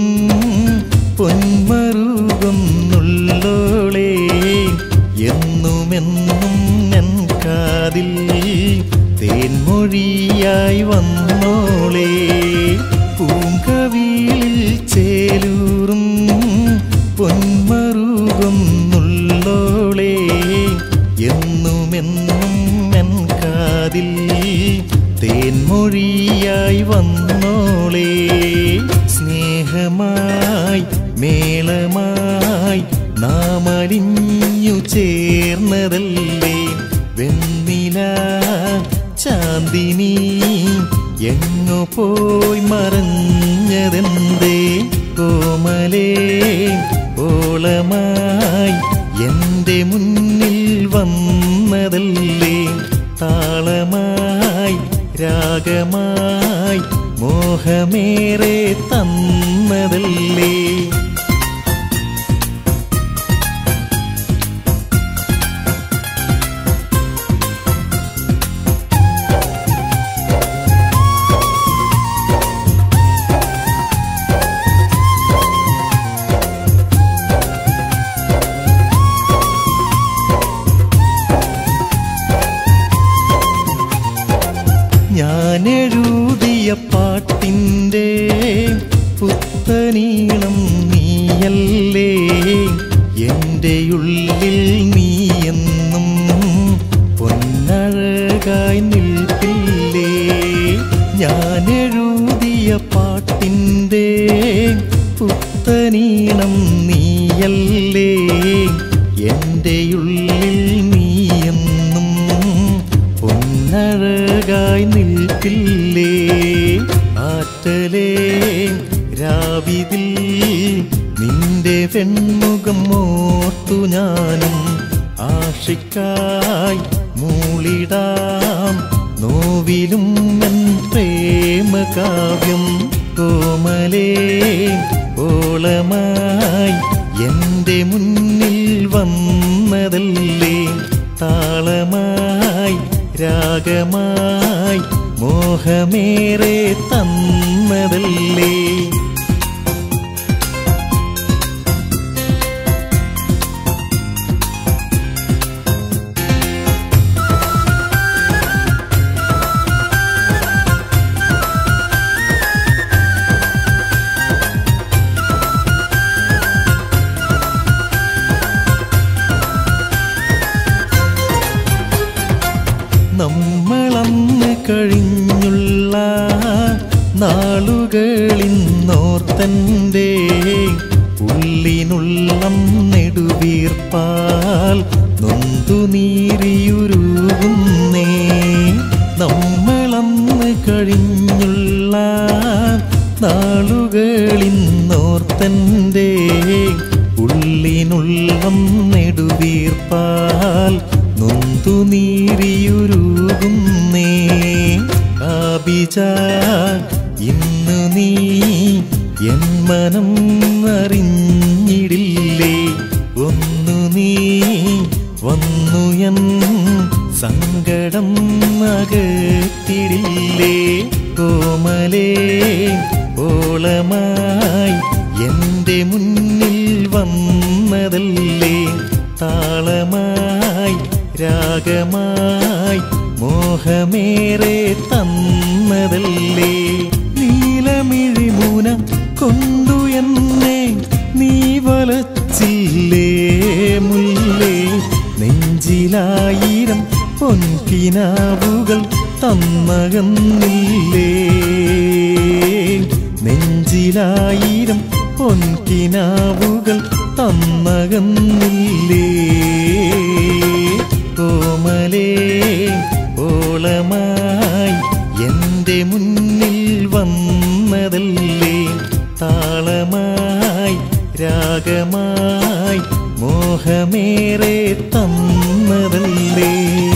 പൊന്മറുകൊന്നുള്ളോളേ എന്നുമെന്നും എൻ കാതിൽ തേൻമൊഴിയായി വന്നോളേ പൂങ്കവീലിൽ ചേലൂറും പൊന്മറുകൊന്നുള്ളോളേ എന്നുമെന്നും എൻ കാതിൽ തേൻമൊഴിയായി വന്നോളേ സ്നേഹമായി മേളമായി നാമലിഞ്ഞു ചേർന്നതല്ലേ വെണ്ണില ചാന്ദിനി എങ്ങോ പോയി മറഞ്ഞതെന്തേ കോമലേ ഓളമായി എൻ്റെ മുന്നിൽ വന്നതല്ലേ താളമായി രാഗമായി മോഹമേറെ തന്നതല്ലേ ഞാൻ എഴുതിയ പാട്ടിൻ്റെ പുത്തനീളം നീയല്ലേ എൻ്റെ ഉള്ളിൽ നീ എന്നും പൊന്നഴകായി നിൽപ്പില്ലേ ഞാൻ എഴുതിയ പാട്ടിൻ്റെ പുത്തനീളം നീയല്ലേ എൻ്റെ ഉള്ളിൽ നീ എന്നും പൊന്നഴകായി നിൽക്കില്ലേ ആറ്റലേ രാവിതിൽ നിന്റെ വെൺമുഖം ഓർത്തു ഞാനും ആഷിക്കായി മൂളിടാം നോവിലും എൻ പ്രേമകാവ്യം കോമലേ ഓളമായി എൻ്റെ മുന്നിൽ വന്നതല്ലേ താളമായി രാഗമായി മോഹമേറെ തന്നതല്ലേ നമ്മളന്ന് കഴിഞ്ഞുള്ള നാളുകളിന്നോർത്തൻ്റെ ഉള്ളിനുള്ളം നെടുവീർപ്പാൽ നൊന്തു നീരിയുരുകുന്നേ നമ്മളന്ന് കഴിഞ്ഞുള്ള നാളുകളിന്നോർത്തൻ്റെ ഉള്ളിനുള്ളം നെടുവീർപ്പാൽ നൊന്തു നീരിയുരുകുന്നേ ആബിജ ഇന്നു നീ എൻ മനം അറിഞ്ഞിടില്ലേ ഒന്നു നീ വന്നു എൻ സങ്കടം അകറ്റിടില്ലേ കോമലേ ഓളമായി എൻ്റെ മുന്നിൽ വന്നതല്ലേ താളമായി രാഗമായി മോഹമേറെ തന്നതല്ലേ നീലമിഴിമൂന കൊണ്ടു എന്നെ നീ വലച്ചില്ലേ മുല്ലേ നെഞ്ചിലായിരം പൊൻകിനാവുകൾ തന്നകന്നില്ലേ നെഞ്ചിലായിരം പൊൻകിനാവുകൾ തന്നകന്നില്ലേ കോമലേ ഓളമായി എന്റെ മുന്നിൽ വന്നതല്ലേ താളമായി രാഗമായി മോഹമേറെ തന്നതല്ലേ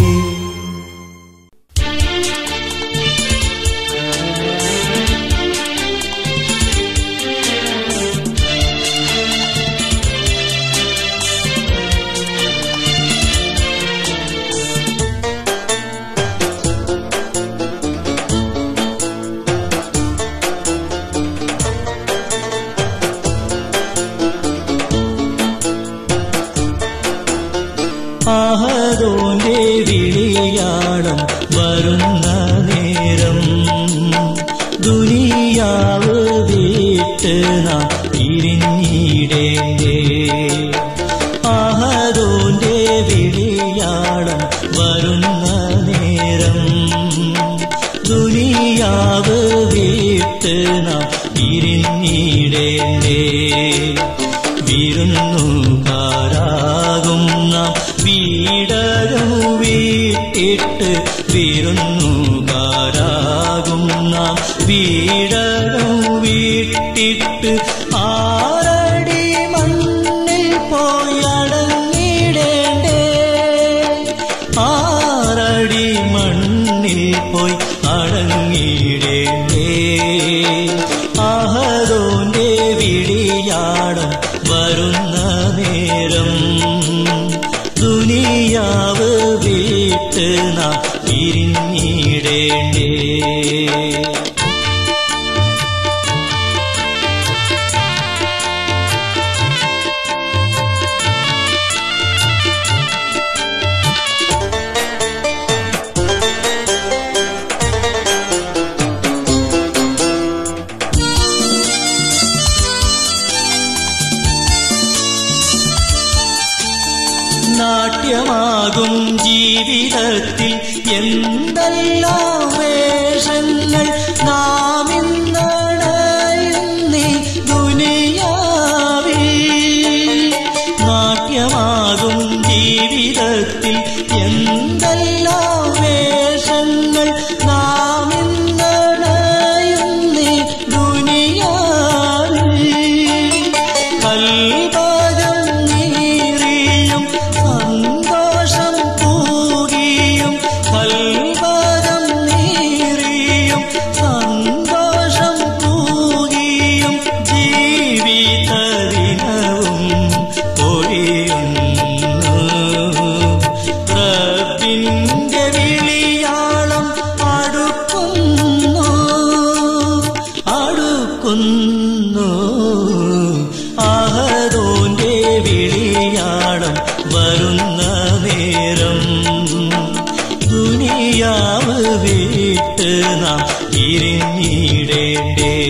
ആഹതോന്റെ വിളിയാളം വരുന്ന നേരം ദുനിയാവ് വിട്ട് നാം പിരിഞ്ഞിടേണ്ടേ ആഹതോന്റെ വിളിയാളം വരുന്ന നേരം ദുനിയാവ് വിട്ട് നാം പിരിഞ്ഞിടേണ്ടേ വിരുന്നുകാരാകും നാം വീടകം വീട്ടിട്ട് വിരുന്നുകാരാകും നാം വീടകം വീട്ടിട്ട് ആറടി മണ്ണിൽ പോയടങ്ങിടേണ്ടേ ആറടി മണ്ണിൽ പോയി അടങ്ങിടേണ്ടേ ആഹരോന്റെ വിളിയാടം വരുന്ന നേരം ദുനിയാവ് വീട്ട് നാം പിരിഞ്ഞിടേണ്ടേ നാട്യമാകും ജീവിതത്തിൽ എന്തെല്ലാം വേഷങ്ങൾ നാം ഇന്നണയുന്നീ ദുനിയാവിൽ നാട്യമാകും ജീവിതത്തിൽ എന്തെല്ലാം വേഷങ്ങൾ നാം ഇന്നണയുന്നീ ദുനിയാവിൽ കൽഭാഗം നീറിയും സന്തോഷം കൂകിയും കൽഭാഗം നീറിയും സന്തോഷം കൂകിയും ജീവിത ദിനവും പൊഴിയുന്നു റബ്ബിന്റെ വിളിയാളം അടുക്കുന്നു അടുക്കുന്നു ആഹരോന്റെ വിളിയാളം വരുന്ന നേരം ദുനിയാവ് വിട്ട് നാം പിരിഞ്ഞിടേണ്ടേ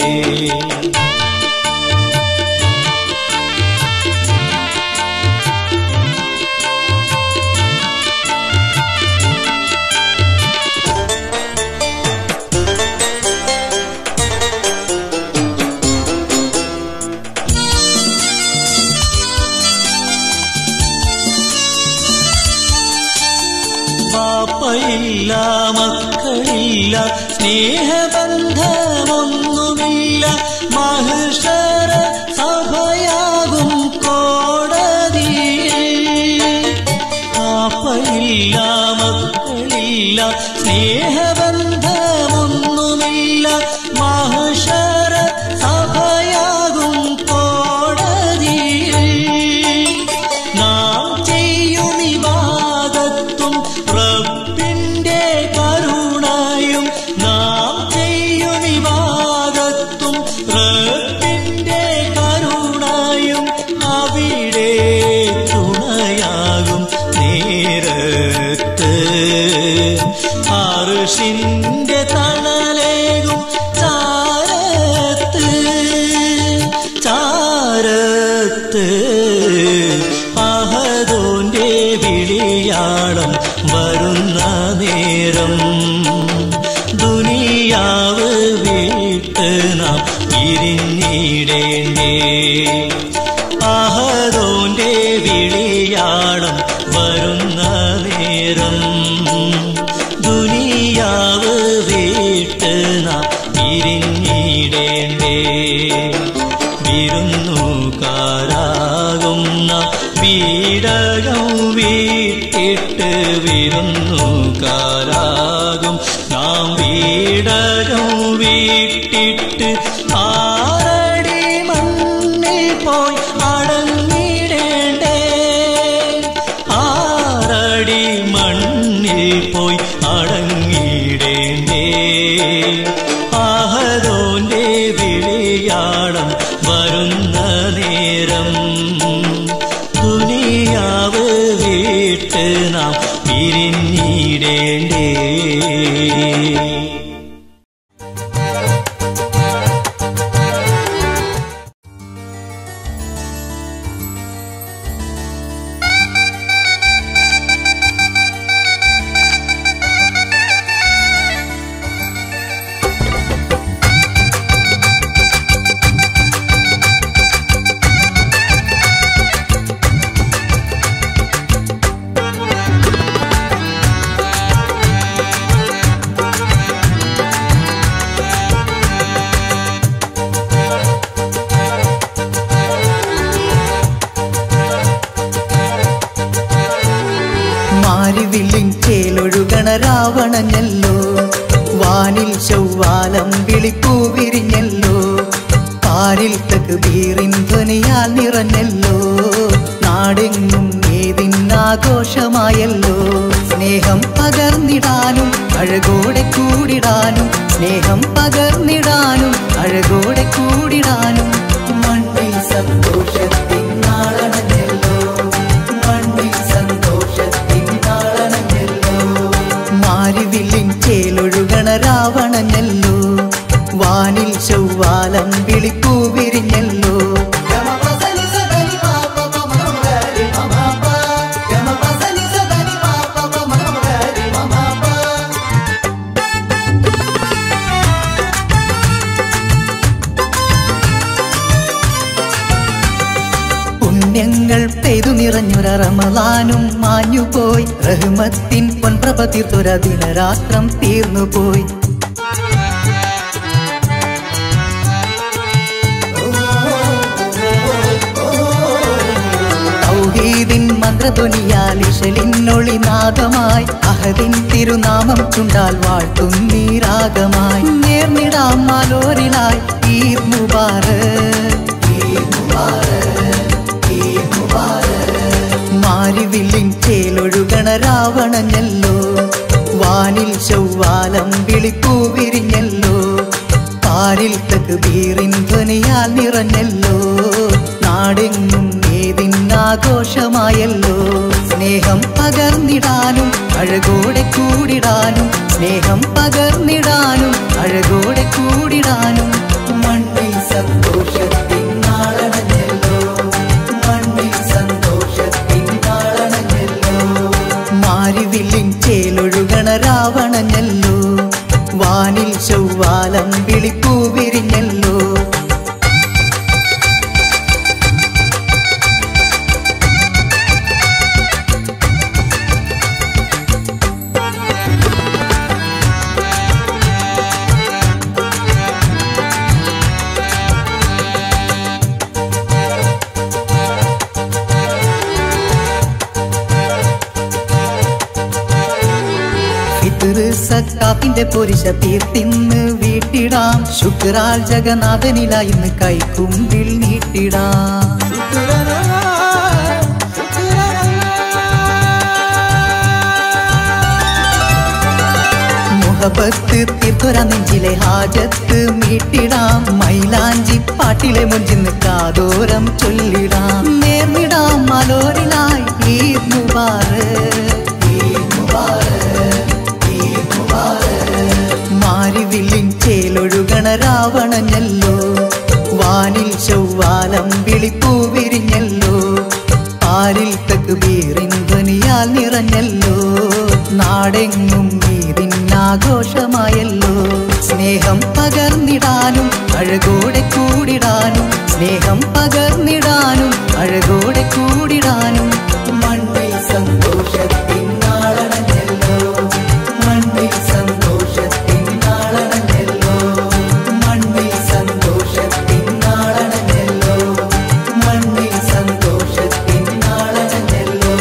പാപ്പയില്ല മക്കളില്ല സ്നേഹബന്ധമൊന്നുമില്ല മഹിഷര സഭയാകും കോടതിയിൽ പാപ്പയില്ല മക്കളില്ല സ്നേഹബന്ധമൊന്നുമില്ല മഹിഷര സഭയാകും കോടതിയിൽ നാം ചെയ്യും വിവാദത്തും റബ്ബിന്റെ കരുണയും നാം ചെയ്യും വിവാദത്തും റബ്ബിന്റെ കരുണയും അവിടെ തുണയാകും നേരത്ത് ആറുഷിന്റെ തണലേകും ചാരത്ത് ചാരത്ത് അഹദോന്റെ വരുന്ന നേരം ദുനിയാവ് വീട്ട് നാം ഇരിഞ്ഞിടേണ്ടേ അഹദോന്റെ വിളിയാളം വരുന്ന നേരം ദുനിയാവ് വീട്ട് നാം ഇരിഞ്ഞിടേണ്ടേ വിരുന്നുകാരാകും നാം വീടകം വീട്ടിട്ട് വിരുന്നുകാരാകും നാം വീടകം വീട്ടിട്ട് ആറടി മണ്ണിൽ പോയി അടങ്ങിടേണ്ടേ ആറടി മണ്ണിൽ പോയി അടങ്ങിടേണ്ടേ ആഹദോന്റെ വിളിയാളം വരുന്ന നേരം ദുനിയാവ് വീട്ട് നാം പിരിഞ്ഞിടേണ്ടേ മാരിവില്ലിൻ ചേലൊഴുകണ രാവണഞ്ഞല്ലോ വാനിൽ ചൊവ്വാലം വിളിപ്പൂ വിരിഞ്ഞല്ലോ പാരിൽ തക്ബീറിൻ ധ്വനിയാൽ നിറഞ്ഞല്ലോ നാടെങ്ങും ഏതിന്നാഘോഷമായല്ലോ സ്നേഹം പകർന്നിടാനും അഴകോടെ കൂടിടാനും സ്നേഹം പകർന്നിടാനും അഴകോടെ കൂടിടാനും മണ്ണിൽ സന്തോഷത്തിൻ നാളണഞ്ഞല്ലോ മണ്ണിൽ സന്തോഷത്തിൻ നാളണഞ്ഞല്ലോ മാരിവില്ലിൻ ചേലൊഴുകണ രാവണഞ്ഞല്ലോ വാനിൽ ചൊവ്വാലം വിളിപ്പൂ വിരിഞ്ഞല്ലോ പുണ്യങ്ങൾ പെയ്തു നിറഞ്ഞൊര റമലാനും മാഞ്ഞുപോയി റഹ്മത്തിൻ പൊൻപ്രഭ തീർത്തൊര ദിനരാത്രം തീർന്നുപോയി തൗഹീദിൻ മന്ത്രധ്വനിയാൽ ഇശലിന്നൊളി നാദമായി അഹദിൻ തിരുനാമം ചുണ്ടാൽ വാഴ്ത്തും നീരാഗമായി നേർന്നിടാം മാലോരിലായി ഈദ് മുബാറക് ഈദ് മുബാറക് ഈദ് മുബാറക് മാരിവില്ലിൻ ചേലൊഴുകണ രാവണഞ്ഞല്ലോ വാനിൽ ചൊവ്വാലം വിളിപ്പൂ വിരിഞ്ഞല്ലോ പാരിൽ തക്ബീറിൻ ധ്വനിയാൽ നിറഞ്ഞല്ലോ നാടെങ്ങും ഏതിന്നാഘോഷമായല്ലോ സ്നേഹം പകർന്നിടാനും അഴകോടെ കൂടിടാനും സ്നേഹം പകർന്നിടാനും അഴകോടെ കൂടിടാനും മണ്ണിൽ സന്തോഷത്തിൻ നാളണഞ്ഞല്ലോ മണ്ണിൽ സന്തോഷത്തിൻ നാളണഞ്ഞല്ലോ മാരിവില്ലിൻ ചേലൊഴുകണ രാവണഞ്ഞല്ലോ വാനിൽ ചൊവ്വാലം വിളിപ്പൂ വിരിഞ്ഞല്ലോ ഫിത്റ് സക്കാത്തിന്റെ പൊരിശ തീർത്തിന്ന് വീട്ടിടാം ശുക്രാൽ ജഗന്നാഥനിലായി ഇന്ന് കൈക്കുമ്പിൽ നീട്ടിടാം മുഹബത്ത് തീർത്തൊര നെഞ്ചിലെ ഹാജത്ത് മീട്ടിടാം മൈലാഞ്ചി പാട്ടിലെ മുഞ്ചിന്ന് കാതോരം ചൊല്ലിടാം നേർന്നിടാം മലോരിലായി ഈദ് മുബാറക് ഈദ് മുബാറക് ഈദ് മുബാറക് മാരിവില്ലിൻ ചേലൊഴുകണ രാവണഞ്ഞല്ലോ വാനിൽ ചൊവ്വാലം വിളിപ്പൂ വിരിഞ്ഞല്ലോ പാരിൽ തക്ബീറിൻ ധ്വനിയാൽ നിറഞ്ഞല്ലോ നാടെങ്ങും ഈദിനാഘോഷമായല്ലോ സ്നേഹം പകർന്നിടാനും അഴകോടെ കൂടിടാനും സ്നേഹം പകർന്നിടാനും അഴകോടെ കൂടിടാനും മണ്ണിൽ സന്തോഷത്തിൻ നാളണഞ്ഞല്ലോ മണ്ണിൽ സന്തോഷത്തിൻ നാളണഞ്ഞല്ലോ മണ്ണിൽ സന്തോഷത്തിൻ നാളണഞ്ഞല്ലോ മണ്ണിൽ സന്തോഷത്തിൻ നാളണഞ്ഞല്ലോ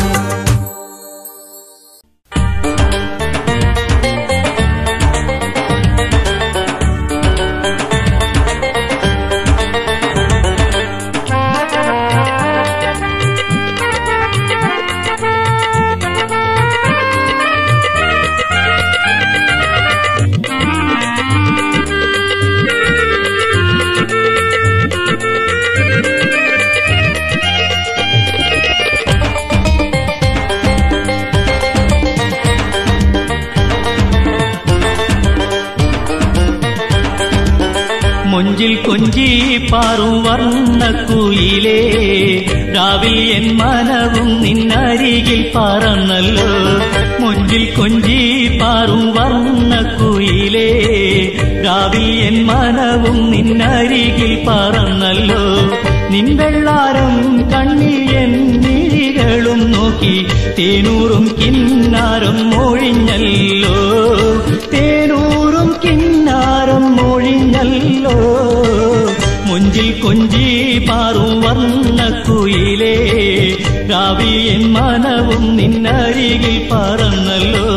മൊഞ്ചിൽ കൊഞ്ചി പാറും വർണ്ണക്കുയിലേ രാവിൽ എൻ മനവും നിന്നരികിൽ പറന്നല്ലോ മൊഞ്ചിൽ കൊഞ്ചി പാറും വർണ്ണക്കുയിലേ രാവിൽ എൻ മനവും നിന്നരികിൽ പറന്നല്ലോ നിൻവെള്ളാരം കണ്ണിൽ എൻ മിഴികളും നോക്കി തേനൂറും കിന്നാരം മൊഴിഞ്ഞല്ലോ തേനൂറും കിന്നാരം മൊഴിഞ്ഞല്ലോ മുഞ്ചിൽ കൊഞ്ചി പാറും വർണ്ണക്കുയിലേ രാവിയൻ മനവും നിന്നരികിൽ പറന്നല്ലോ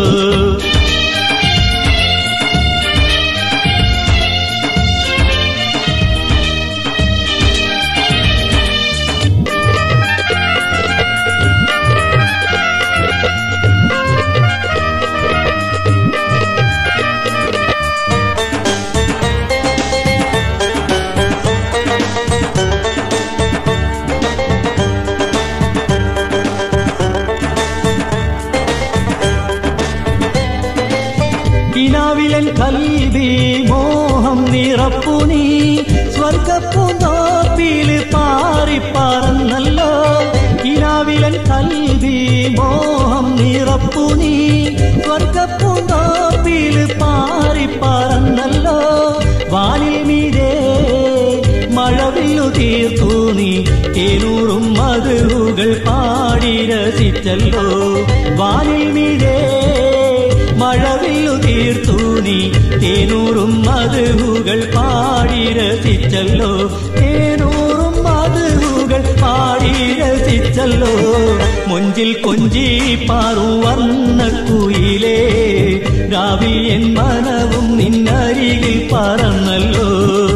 കിനാവിലൻ കൽവി മോഹം നിറപ്പു നീ സ്വർഗപ്പൂന്തോപ്പിൽ പാറിപ്പറന്നല്ലോ കിനാവിലൻ കൽവി മോഹം നിറപ്പു നീ സ്വർഗപ്പൂന്തോപ്പിൽ പാറിപ്പറന്നല്ലോ വാനിൽ മീരേ മഴവില്ലു തീർത്തു നീ തേനൂറും മധുകൾ പാടി രസിച്ചല്ലോ വാനിൽ മീരേ മഴവില്ലു തീർത്തു നീ തേനൂറും മധുകൾ പാടി രസിച്ചല്ലോ തേനൂറും മധുകൾ പാടി രസിച്ചല്ലോ മൊഞ്ചിൽ കൊഞ്ചി പാറു വർണ്ണക്കുയിലേ രാവിൽ എൻ മനവും നിന്നരികിൽ പറന്നല്ലോ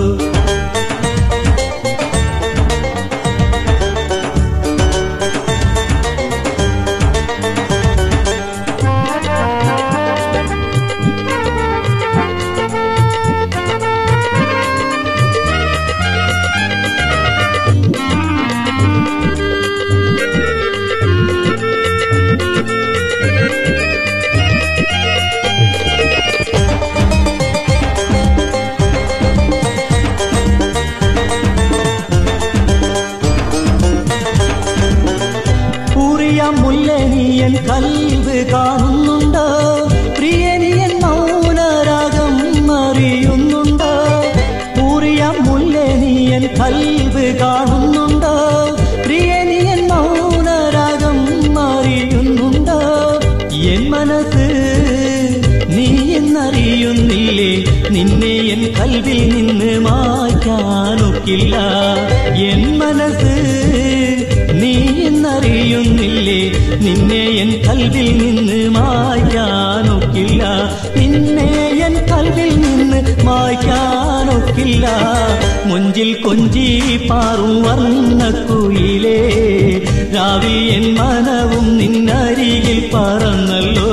പൂറിയ മുല്ലനിയൻ കൽവ് കാണുന്നുണ്ടോ പ്രിയനിയൻ മൗനരാഗം അറിയുന്നുണ്ടോ പൂറിയ മുല്ലനിയൻ കൽവ് കാണുന്നുണ്ടോ പ്രിയനിയൻ മൗനരാഗം അറിയുന്നുണ്ടോ എൻ മനസ്സ് നീ എന്നറിയുന്നില്ലേ നിന്നെ എൻ കൽവിൽ നിന്ന് മാറ്റാനൊക്കില്ല എൻ മനസ്സ് നീ എന്നറിയുന്നില്ലേ നിന്നെ എൻ കൽവിൽ നിന്ന് മായ്ക്കാനൊക്കില്ല നിന്നെ എൻ കൽവിൽ നിന്ന് മായ്ക്കാനൊക്കില്ല മുഞ്ചിൽ കൊഞ്ചി പാറും വർണ്ണക്കുയിലേ രാവി എൻ മനവും നിന്നരികിൽ പറന്നല്ലോ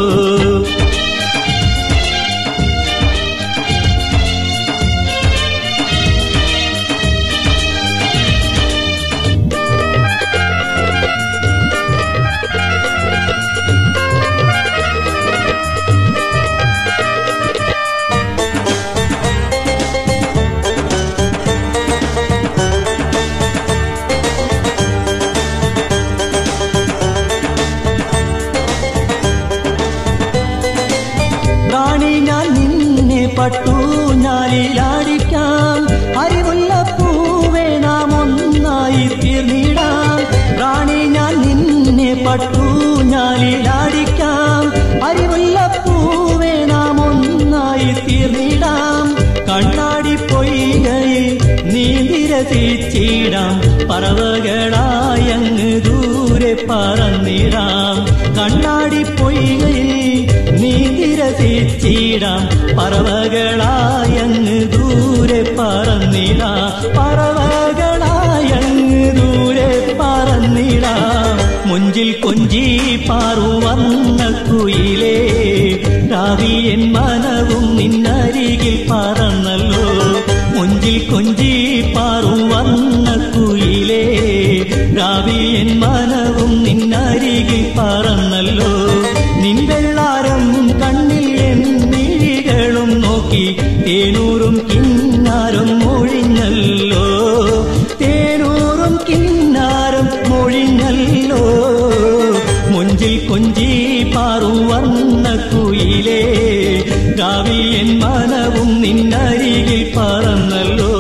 ഞാലിലാടിക്കാം അറിവുള്ള പൂവേ നാം ഒന്നായി തീർന്നിടാം റാണി ഞാൻ നിന്നെ പട്ടു ഞാലിലാടിക്കാം അറിവുള്ള പൂവേ നാം ഒന്നായി തീർന്നിടാം കണ്ണാടി പൊയ്കയിൽ നീന്തിരസിച്ചിടാം പറവകളായങ്ങ് ദൂരെ പറന്നിടാം കണ്ണാടി പൊയ്കയിൽ നീന്തിരസിച്ചിടാം പറവകളായങ്ങ് ദൂരെ പറന്നിടാം പറവകളായങ്ങ് ദൂരെ പറന്നിടാം മുഞ്ചിൽ കൊഞ്ചി പാറു വന്ന കുയിലേ രാവിയൻ മനവും നിന്നരികിൽ പറന്നല്ലോ മുഞ്ചിൽ കൊഞ്ചി പാറു വന്ന കുയിലേ രാവിയൻ മനവും നിന്നരികിൽ പറന്നല്ലോ നിൻ വെള്ളാരം കണ്ണിൽ എൻ മിഴികളും നോക്കി തേനൂറും കിന്നാരും മൊഴിഞ്ഞല്ലോ തേനൂറും കിന്നാരം മൊഴിഞ്ഞല്ലോ മുഞ്ചിൽ കൊഞ്ചി പാറു വർണ്ണ കുയിലേ രാവിയൻ മനവും നിന്നരികിൽ പറന്നല്ലോ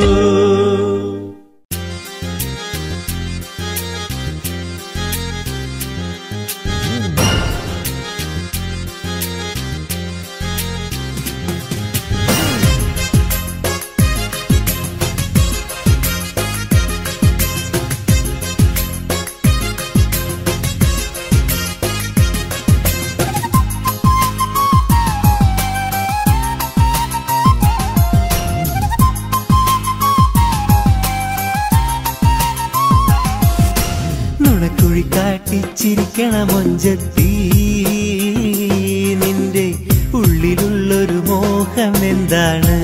നുണക്കുഴി കാട്ടിച്ചിരിക്കണ മൊഞ്ചത്തി നിന്റെ ഉള്ളിലുള്ളൊരു മോഹം എന്താണ്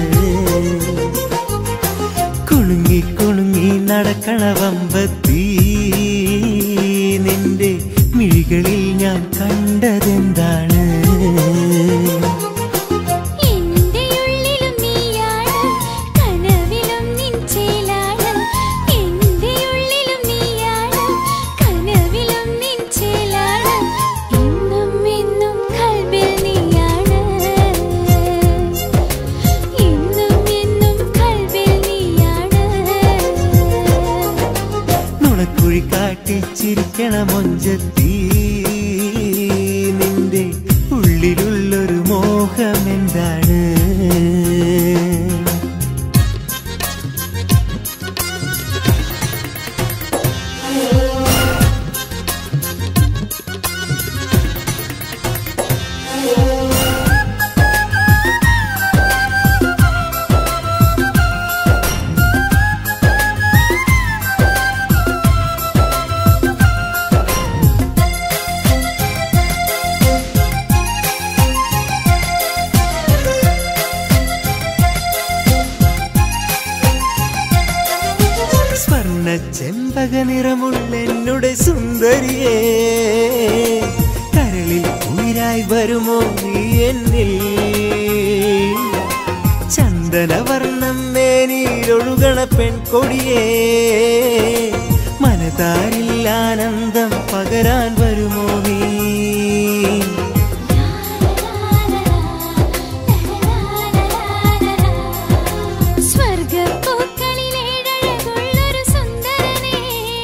കുണുങ്ങി കുണുങ്ങി നടക്കണ വമ്പത്തി നിന്റെ മിഴികളിൽ ഞാൻ കണ്ടതെന്താണ് എന്റെ ഉള്ളിലും നീയാണ് കനവിലും നിൻ ചേലാണ് എന്റെ ഉള്ളിലും നീയാണ് കനവിലും നിൻ ചേലാണ് എന്നും എന്നും കൽബിൽ നീയാണ് എന്നും എന്നും കൽബിൽ നീയാണ് നുണക്കുഴി കാട്ടിച്ചിരിക്കണ മൊഞ്ചത്തി നിന്റെ ഉള്ളിലുള്ളൊരു മോഹം എന്താണ് സ്വർണ്ണ ചെമ്പക നിറമുള്ള എന്നുടെ സുന്ദരിയേ കരളിൽ ഉയരായി വരുമോ നീ എന്നിൽ ചന്ദനവർണ്ണം മേനിയിലൊഴുകണ പെൺകൊടിയേ മനതാരിൽ ആനന്ദം പകരാൻ വരുമോ നീ സ്വർഗപ്പൂക്കളിലേഴഴകുള്ളൊരു സുന്ദരനേ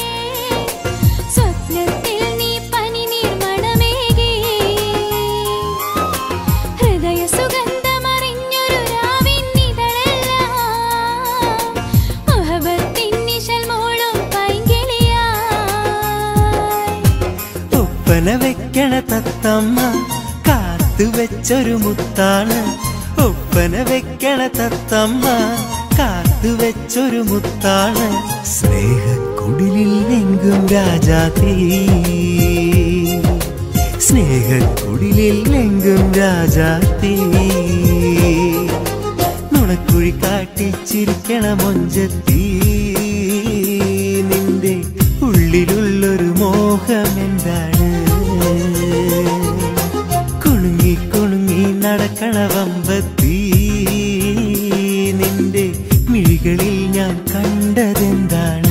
സ്വപ്നത്തിൽ നീ പനിനീർ മണമേകി ഹൃദയ സുഗന്ധമറിഞ്ഞൊരു രാവിന്നിതളെല്ലാം മുഹബത്തിൻ നിശൽ മൂളും പൈങ്കിളിയായി ഒപ്പന വെക്കണ തത്തമ്മ കാത്തു വെച്ചൊരു മുത്താണ് ഒപ്പന വെക്കണ തത്തമ്മ കാത്തു വെച്ചൊരു മുത്താണ് സ്നേഹക്കുടിലിൽ എങ്കും രാജാതീ സ്നേഹക്കുടിലിൽ എങ്കും രാജാതീ നുണക്കുഴി കാട്ടിച്ചിരിക്കണ മൊഞ്ചത്തി നിന്റെ ഉള്ളിലുള്ളൊരു മോഹം എന്താണ് കുണുങ്ങി കുണുങ്ങി നടക്കണ വമ്പത്തി നിന്റെ മിഴികളിൽ ഞാൻ കണ്ടതെന്താണ്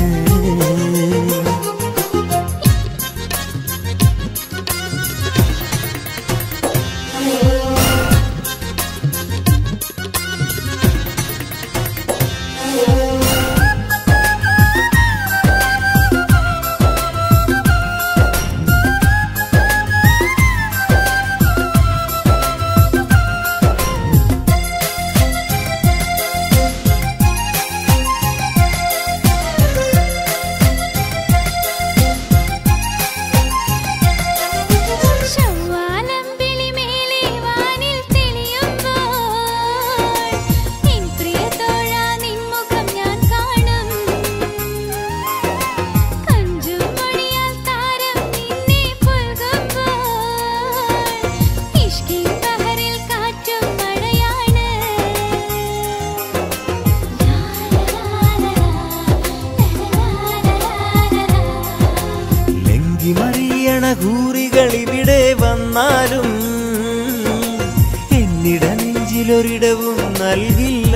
മനസ്സിലൊരിടവും നൽകില്ല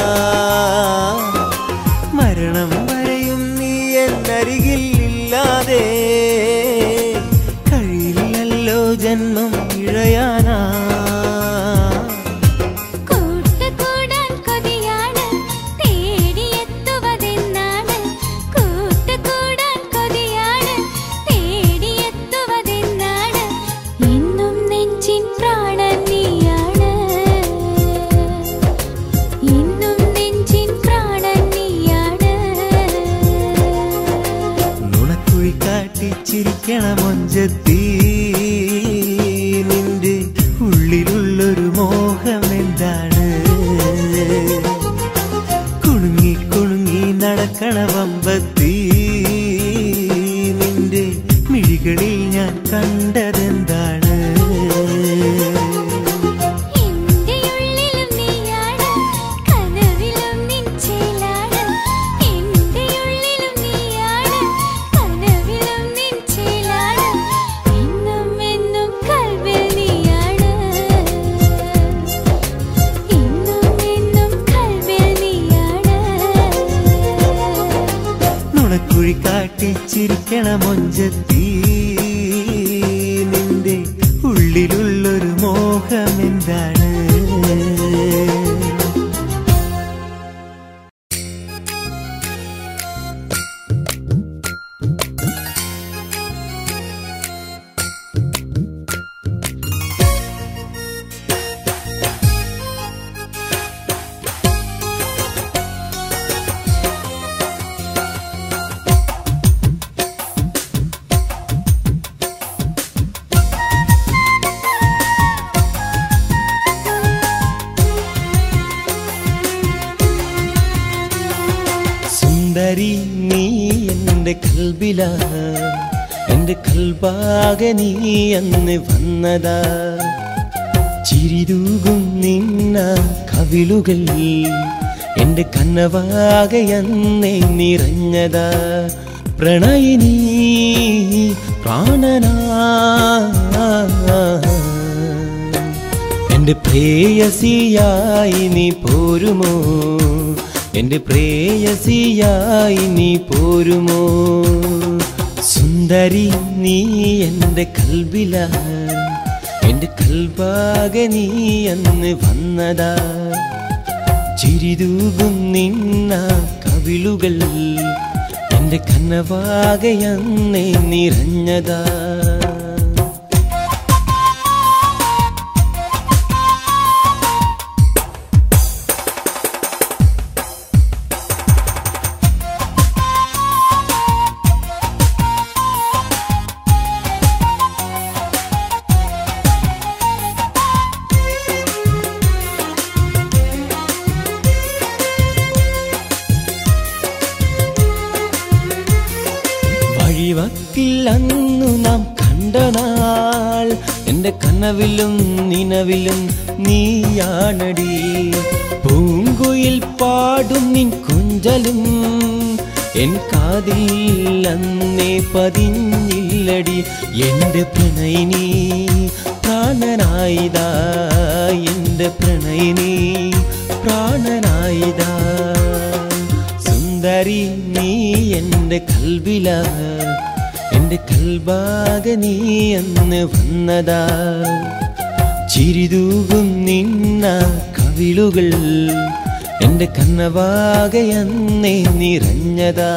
മരണം വരെയും നീ എന്നരികിൽ ഇല്ലാതെ കഴിയില്ലല്ലോ ജന്മം ഇഴയാനാ കൂട്ടുകൂടാൻ കൊതിയാണ് തേടിയെത്തുവതെന്നാണ് കൂട്ടുകൂടാൻ കൊതിയാണ് തേടിയെത്തുവതെന്നാണ് ഇന്നും നെഞ്ചിൻ പ്രാണൻ നീയാണ് ഇന്നും നെഞ്ചിൻ പ്രാണൻ നീയാണ് നുണക്കുഴി കാട്ടി ചിരിക്കണ മൊഞ്ചത്തി നിന്റെ ഉള്ളിലുള്ളൊരു മോഹം എന്താണ് കുണുങ്ങി കുണുങ്ങി നടക്കണ വമ്പത്തി നിന്റെ മിഴികളിൽ ഞാൻ കണ്ടതെന്താണ് എന്റെ ഉള്ളിലും നീയാണ് കനവിലും നിൻ ചേലാണ് എന്റെ ഉള്ളിലും നീയാണ് കനവിലും നിൻ ചേലാണ് എന്നും എന്നും കൽവിൽ നീയാണ് എന്നും എന്നും കൽവിൽ നീയാണ് നുണക്കുഴി കാട്ടി ചിരിക്കണ മൊഞ്ചത്തി നിന്റെ ഉള്ളിലുള്ളൊരു മോഹം എന്താണ് സുന്ദരി നീ എൻ്റെ കൽബില എൻ്റെ കൽബാകെ നീ അന്ന് വന്നതാ ചിരിതൂകും നിന്ന കവിളുകൾ എൻ്റെ കണ്ണവാകെ അന്നേ നിറഞ്ഞതാ പ്രണയിനി പ്രാണനാ എന്റെ പ്രേയസിയായി നീ പോരുമോ എന്റെ പ്രേയസിയായി നീ പോരുമോ സുന്ദരി നീ എന്റെ കൽബില എന്റെ കൽബാകെ നീ അന്ന് വന്നതാ ചിരിതൂകും നിന്ന കവിളുകൾ എന്റെ കണ്ണവാകെ അന്നേ നിറഞ്ഞതാ വഴിവക്കിൽ അന്നു നാം കണ്ട നാൾ എന്റെ കനവിലും നിനവിലും നീയാണടി പൂങ്കുയിൽ പാടും നിൻ കുഞ്ചലും എൻ കാതിൽ അന്നേ പതിഞ്ഞില്ലടി എന്റെ പ്രണയിനി പ്രാണനായിതാ എന്റെ പ്രണയിനി പ്രാണനായിതാ സുന്ദരി നീ എന്റെ കൽബില എന്റെ കൽബാകെ നീ അന്ന് വന്നതാ ചിരിതൂകും നിന്ന കവിളുകൾ എന്റെ കണ്ണവാകെ അന്നേ നിറഞ്ഞതാ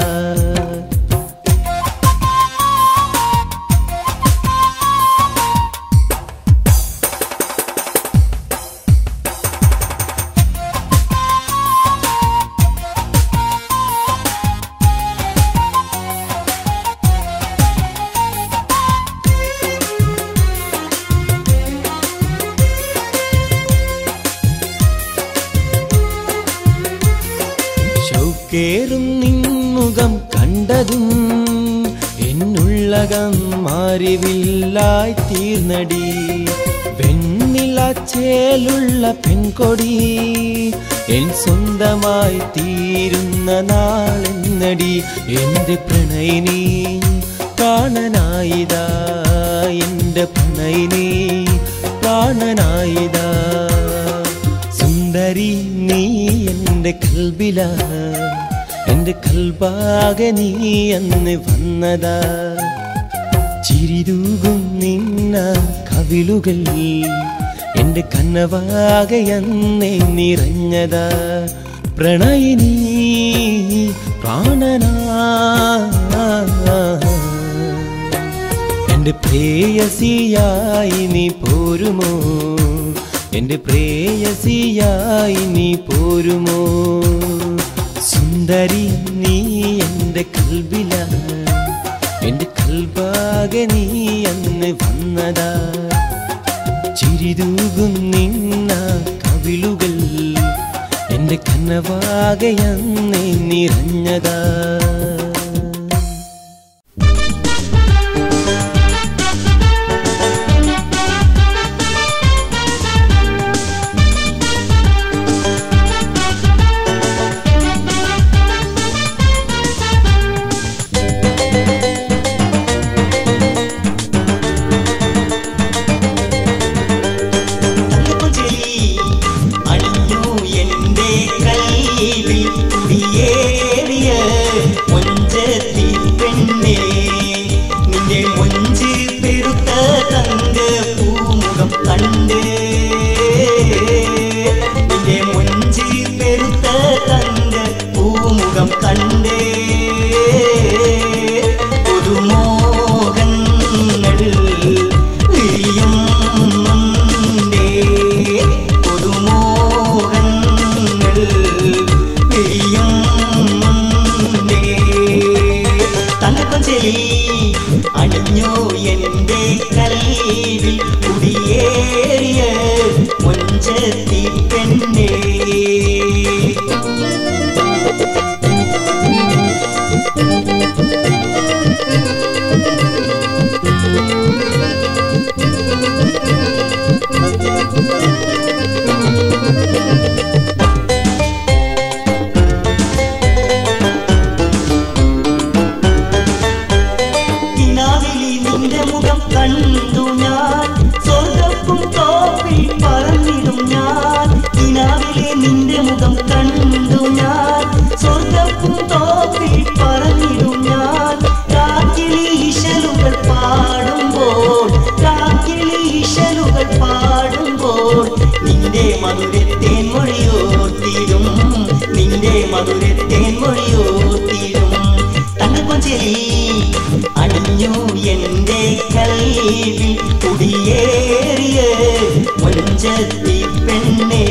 ഷൗക്കേറും നിൻമുഖം കണ്ടതും എന്നുള്ളകം മാറിവില്ലായി തീർന്നടി വെണ്ണില ചേലുള്ള പെൺകൊടി എൻ സ്വന്തമായി തീരുന്ന നാളെന്നടി എന്റെ പ്രണയിനി പ്രാണനായിതാ എന്റെ പ്രണയിനി പ്രാണനായിതാ സുന്ദരി കൽബില എന്റെ കൽബാകെ നീ അന്ന് വന്നതാ ചിരിതൂകും നിന്ന കവിളുകൾ എന്റെ കന്നവാകെ അന്നേ നിറഞ്ഞതാ പ്രണയിനി പ്രാണനാ എന്റെ പ്രേയസിയായി നീ പോരുമോ എന്റെ പ്രേയസിയായി നീ പോരുമോ സുന്ദരി നീ എന്റെ കൽബില എന്റെ കൽബാകെ നീ അന്ന് വന്നതാ ചിരിതൂകും നിന്ന കവിളുകൾ എന്റെ കന്നവാകെ അന്നേ നിറഞ്ഞതാ അണിഞ്ഞു എന്റെ കൽവിൽ കുടിയേറിയ മൊഞ്ചത്തി പെണ്ണേ നിന്റെ മൊഞ്ച് പെരുത്ത തങ്ക പൂമുഖം കണ്ട് നിന്റെ മൊഞ്ച് പെരുത്ത തങ്ക പൂമുഖം കണ്ട് പുതുമോഹങ്ങൾ വിരിയും മുണ്ടേ പുതുമോഹങ്ങൾ വിരിയും മുണ്ടേ തങ്കക്കൊഞ്ചലി അണിഞ്ഞു എന്റെ കൽവിൽ കുടിയേറിയ മൊഞ്ചത്തി പെണ്ണേ കിനാവിലി നിന്റെ മുഖം കണ്ടു ഞാൻ സ്വർഗപ്പും തോപ്പിൽ പറന്നിടും ഞാൻ കിനാവിലെ നിന്റെ മുഖം കണ്ടു ഞാൻ സ്വർഗപ്പും തോപ്പിൽ പറന്നിടും ഞാൻ കാക്കിളി ഇശലുകൾ പാടുമ്പോൾ കാക്കിളി ഇശലുകൾ പാടുമ്പോൾ നിന്റെ മധുരത്തേൻ മൊഴിയോർത്തിടും നിന്റെ മധുരത്തേൻ മൊഴിയോർത്തിടും തങ്കക്കൊഞ്ചലി അണിഞ്ഞു എന്റെ കൽവിൽ കുടിയേറിയ മൊഞ്ചത്തി പെണ്ണേ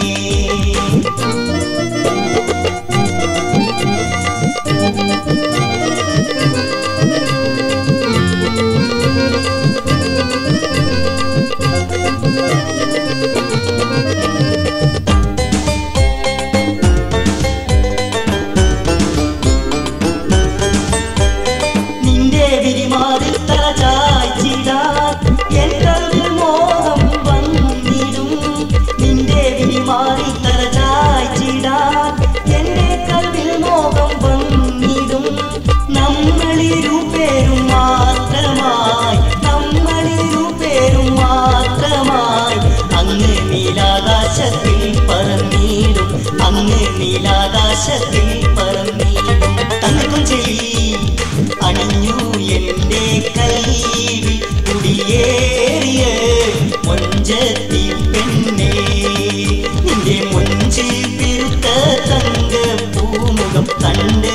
നിന്റെ വിരിമാറിൽ തല ചായ്ച്ചിടാൻ എൻ കൽവിൽ മോഹം വന്നിടും നിന്റെ വിരിമാറിൽ തല ചായ്ച്ചിടാൻ എന്റെ കൽവിൽ മോഹം വന്നിടും നമ്മളിരുപേരും മാത്രമായി നമ്മളിരുപേരും മാത്രമായി അങ്ങ് നീലാകാശത്തിൽ പറന്നിടും അങ്ങ് നീലാകാശത്തിൽ പറന്നിടും തങ്കക്കൊഞ്ചലി അണിഞ്ഞു എന്റെ കൽവിൽ കുടിയേറിയ മൊഞ്ചത്തി പെണ്ണേ നിന്റെ മൊഞ്ചിൽ പെരുത്ത തങ്ക പൂമുഖം കണ്ട്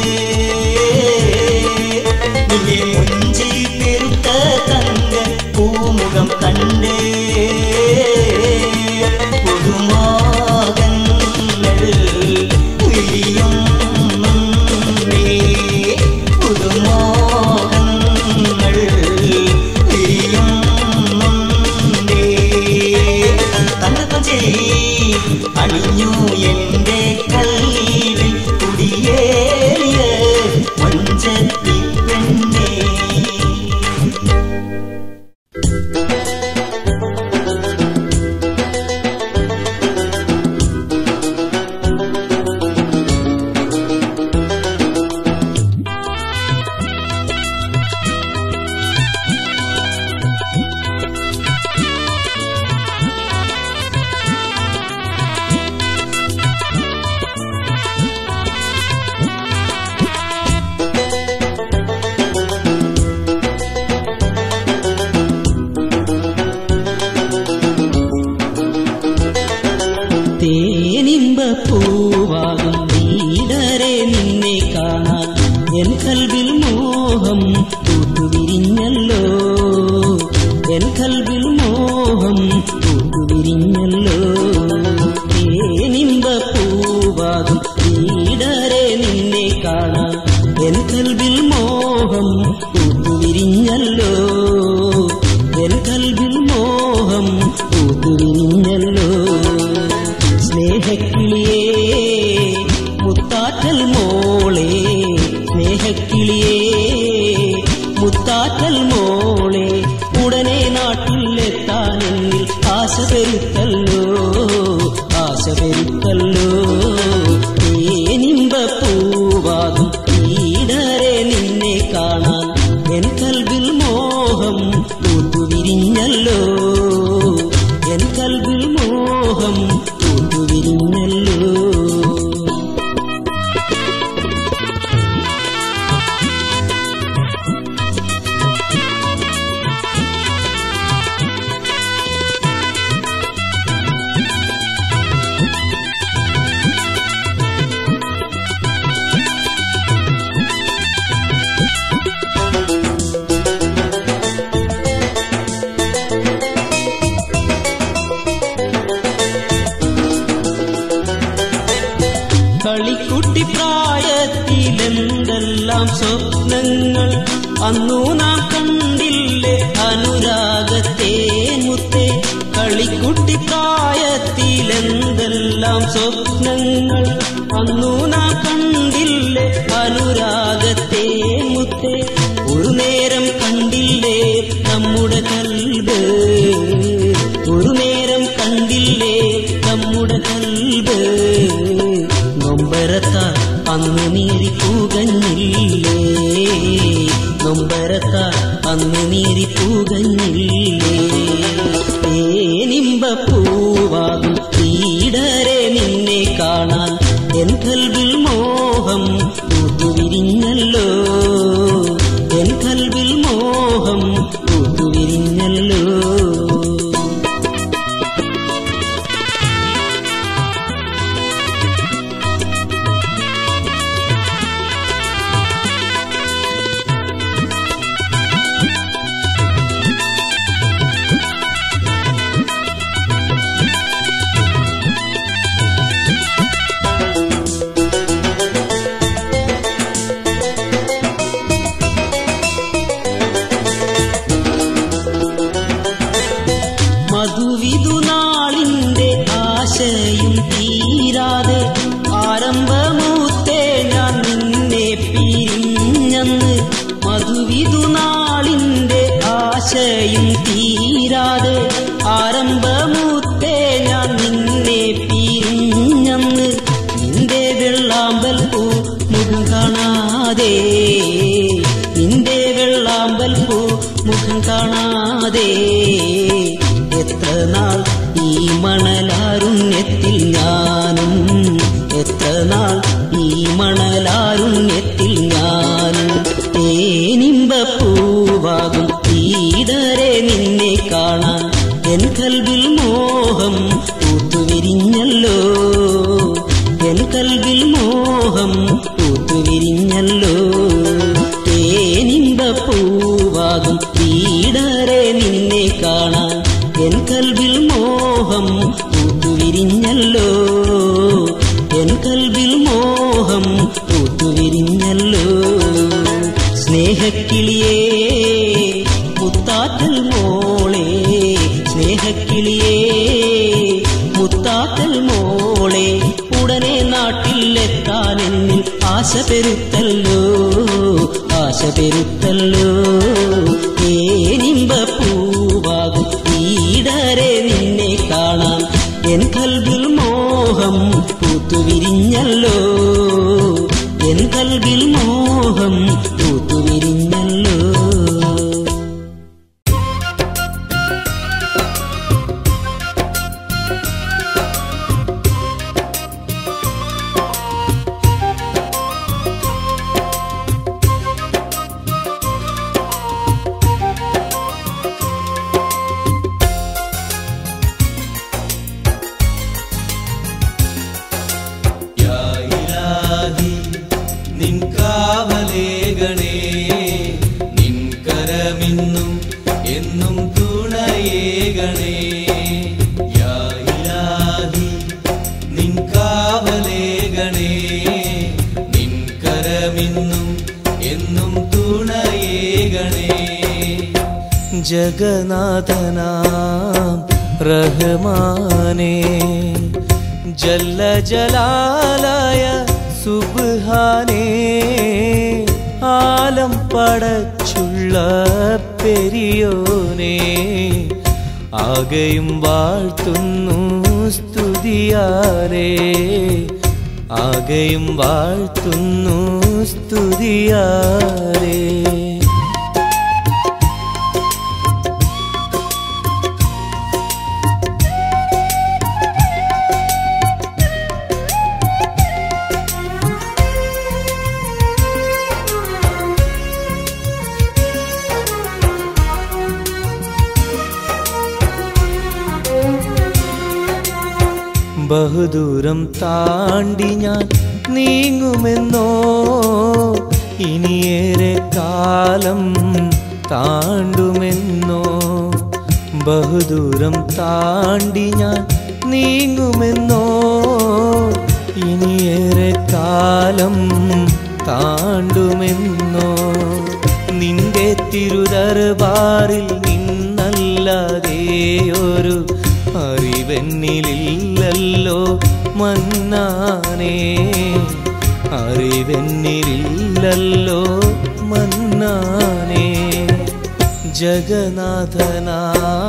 നിന്റെ മൊഞ്ചിൽ പെരുത്ത തങ്ക പൂമുഖം കണ്ട് പുതുമോഹങ്ങൾ വിരിയും മുന്നേ. പുതുമോഹങ്ങൾ വിരിയും മുന്നേ. തങ്കക്കൊഞ്ചലി അണിഞ്ഞു എന്റെ കൽവിൽ കുടിയേറിയ മഞ്ചത്തി പെണ്ണേ തേനിമ്പ പൂവാകും വീടരെ നിന്നെ കാണാൻ എൻ കൽവിൽ മോഹം പൂത്തുവിരിഞ്ഞല്ലോ എൻ കൽവിൽ മോഹം പൂത്തുവിരിഞ്ഞല്ലോ തേനിമ്പ പൂവാകും വീടരെ നിന്നെ കാണാൻ എൻ കൽവിൽ മോഹം പൂത്തുവിരിഞ്ഞല്ലോ എൻ കൽവിൽ മോഹം പൂത്തുവിരിഞ്ഞല്ലോ സ്നേഹക്കിളിയേ മുത്താറ്റൽ മോളെ സ്നേഹക്കിളിയേ മുത്താറ്റൽ മോളെ ഉടനെ നാട്ടിലെത്താൻ എന്നിൽ ആശ പെരുത്തല്ലോ ആശ പെരുത്തല്ലോ ഏനിമ്പ പൂവാകും ഈടരെ നിന്നെ കാണാൻ എൻ കൽവിൽ മോഹം പൂത്തുവിരിഞ്ഞല്ലോ എൻ കൽവിൽ മോഹം പൂത്തുവിരിഞ്ഞല്ലോ കളിക്കുട്ടി പ്രായത്തിലെന്തെല്ലാം സ്വപ്നങ്ങൾ അന്നു നാം കണ്ടില്ലേ അനുരാഗത്തെ മുത്തേ കളിക്കുട്ടി പ്രായത്തിലെന്തെല്ലാം സ്വപ്നങ്ങൾ അന്നു നാം കണ്ടില്ലേ അനുരാഗത്തെ മുത്തേ ഒരു നേരം കണ്ടില്ലേ നമ്മുടെ കൽബ് ഒരു നേരം കണ്ടില്ലേ നമ്മുടെ കൽബ് നൊമ്പരത്താൽ അന്ന് നീരി പൂകഞ്ഞില്ലേ നൊമ്പരത്താൽ അന്ന് നീരി പൂകഞ്ഞില്ലേ ഏനിമ്പ പൂവാകും ഈടരെ നിന്നെ കാണാൻ എൻ കൽവിൽ മോഹം പൂത്തുവിരിഞ്ഞല്ലോ എൻ കൽവിൽ മോഹം പൂത്തുവിരിഞ്ഞല്ലോ മധുവിധു നാളിന്റെ ആശയും തീരാതെ ആരംഭമൂത്തേ ഞാൻ നിന്നെ പിരിഞ്ഞന്ന് മധുവിധു നാളിന്റെ ആശയും തീരാതെ ആരംഭമൂത്തേ ഞാൻ നിന്നെ പിരിഞ്ഞന്ന് നിന്റെ വെള്ളാമ്പൽ പൂ മുഖം കാണാതെ നിന്റെ വെള്ളാമ്പൽ പൂ മുഖം കാണാതെ എത്ര നാൾ ഈ മണലാരുണ്യത്തിൽ ഞാനും എത്ര നാൾ ഈ മണലാരുണ്യത്തിൽ ഞാനും തേനിമ്പ പൂവാകും ഈടരെ നിന്നെ കാണാൻ എൻ കൽവിൽ മോഹം പൂത്തുവിരിഞ്ഞല്ലോ എൻ കൽവിൽ മോഹം പൂത്തുവിരിഞ്ഞല്ലോ തേനിമ്പ പൂവാകും ഈടരെ നിന്നെ കാണാൻ എൻ കൽവിൽ മോഹം പൂത്തുവിരിഞ്ഞല്ലോ എൻ കൽവിൽ മോഹം പൂത്തുവിരിഞ്ഞല്ലോ സ്നേഹക്കിളിയേ മുത്താറ്റൽ മോളെ സ്നേഹക്കിളിയേ മുത്താറ്റൽ മോളെ ഉടനെ നാട്ടിലെത്താൻ എന്നിൽ ആശ പെരുത്തല്ലോ ആശ പെരുത്തല്ലോ ഏനിമ്പ പൂവാകും ഈടരെ നിന്നെ കാണാൻ എൻ കൽവിൽ മോഹം പൂത്തുവിരിഞ്ഞല്ലോ എൻ കൽവിൽ മോഹം പൂത്തുവിരിഞ്ഞല്ലോ ും ജഗനാഥനാം റഹ്മാനേ ജല്ല ജലാലയ സുബ്ഹാനേ ആലം പടച്ചുള്ള പെരിയോനേ ആകെയും വാഴ്ത്തുന്നു സ്തുതിയാരേ ആകെയും വാഴ്ത്തുന്നു സ്തുതിയാരേ ബഹുദൂരം താണ്ടി ഞാൻ നീങ്ങുമെന്നോ ഇനിയേറെ കാലം താണ്ടുമെന്നോ ബഹുദൂരം താണ്ടി ഞാൻ നീങ്ങുമെന്നോ ഇനിയേറെ കാലം താണ്ടുമെന്നോ നിന്റെ തിരുദർബാറിൽ നിന്നല്ലാതെയൊരു അറിവെന്നിലില്ലല്ലോ മന്നാനേ അറിവെന്നിലില്ലല്ലോ മന്നാനേ ജഗനാഥനാ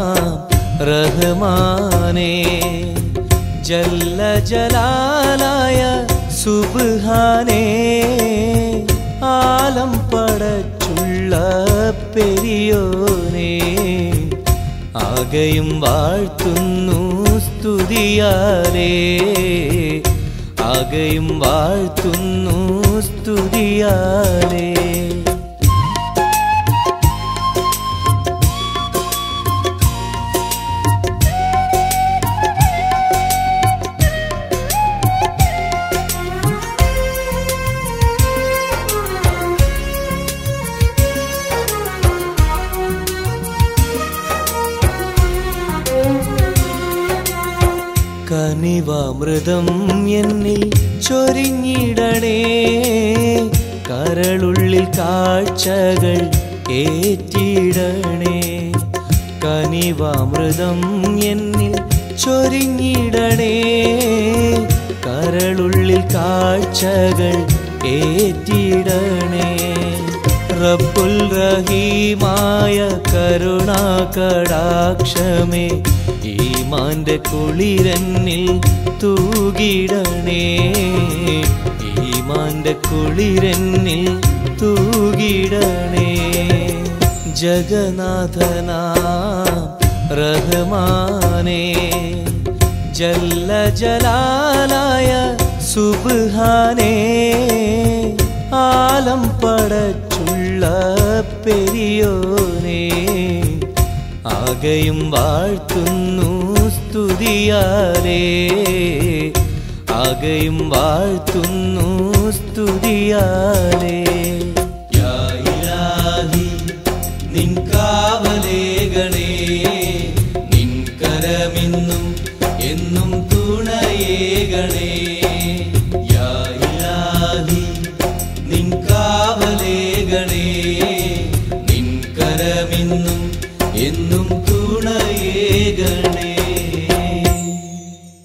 റഹ്മാനേ ജല്ല ജലാലായ സുബ്ഹാനേ ആലം പടച്ചുള്ള പെരിയോനേ ആകെയും വാഴ്ത്തുന്നു സ്തുതിയാലേ ആകെയും വാഴ്ത്തുന്നു സ്തുതിയാലേ കനിവാമൃതം എന്നിൽ ചൊരിഞ്ഞിടണേ കരളുള്ളിൽ കാഴ്ചകൾ ഏറ്റിടണേ കനിവാമൃതം എന്നിൽ ചൊരിഞ്ഞിടണേ കരളുള്ളിൽ കാഴ്ചകൾ ഏറ്റിടണേ റബ്ബുൽ റഹീമായ കരുണാകടാക്ഷമേ ഈമാന്റെ കുളിരന്നിൽ തൂകിടണേ ഈമാന്റെ കുളിരന്നിൽ തൂകിടണേ ജഗനാഥനാ റഹ്മാനേ ജല്ല ജലാലായ സുബ്ഹാനേ ആലം പടച്ചുള്ള പെരിയോനേ ആകെയും വാഴ്ത്തുന്നു സ്തുതിയാലേ ആകെയും വാഴ്ത്തുന്നു സ്തുതിയാലേ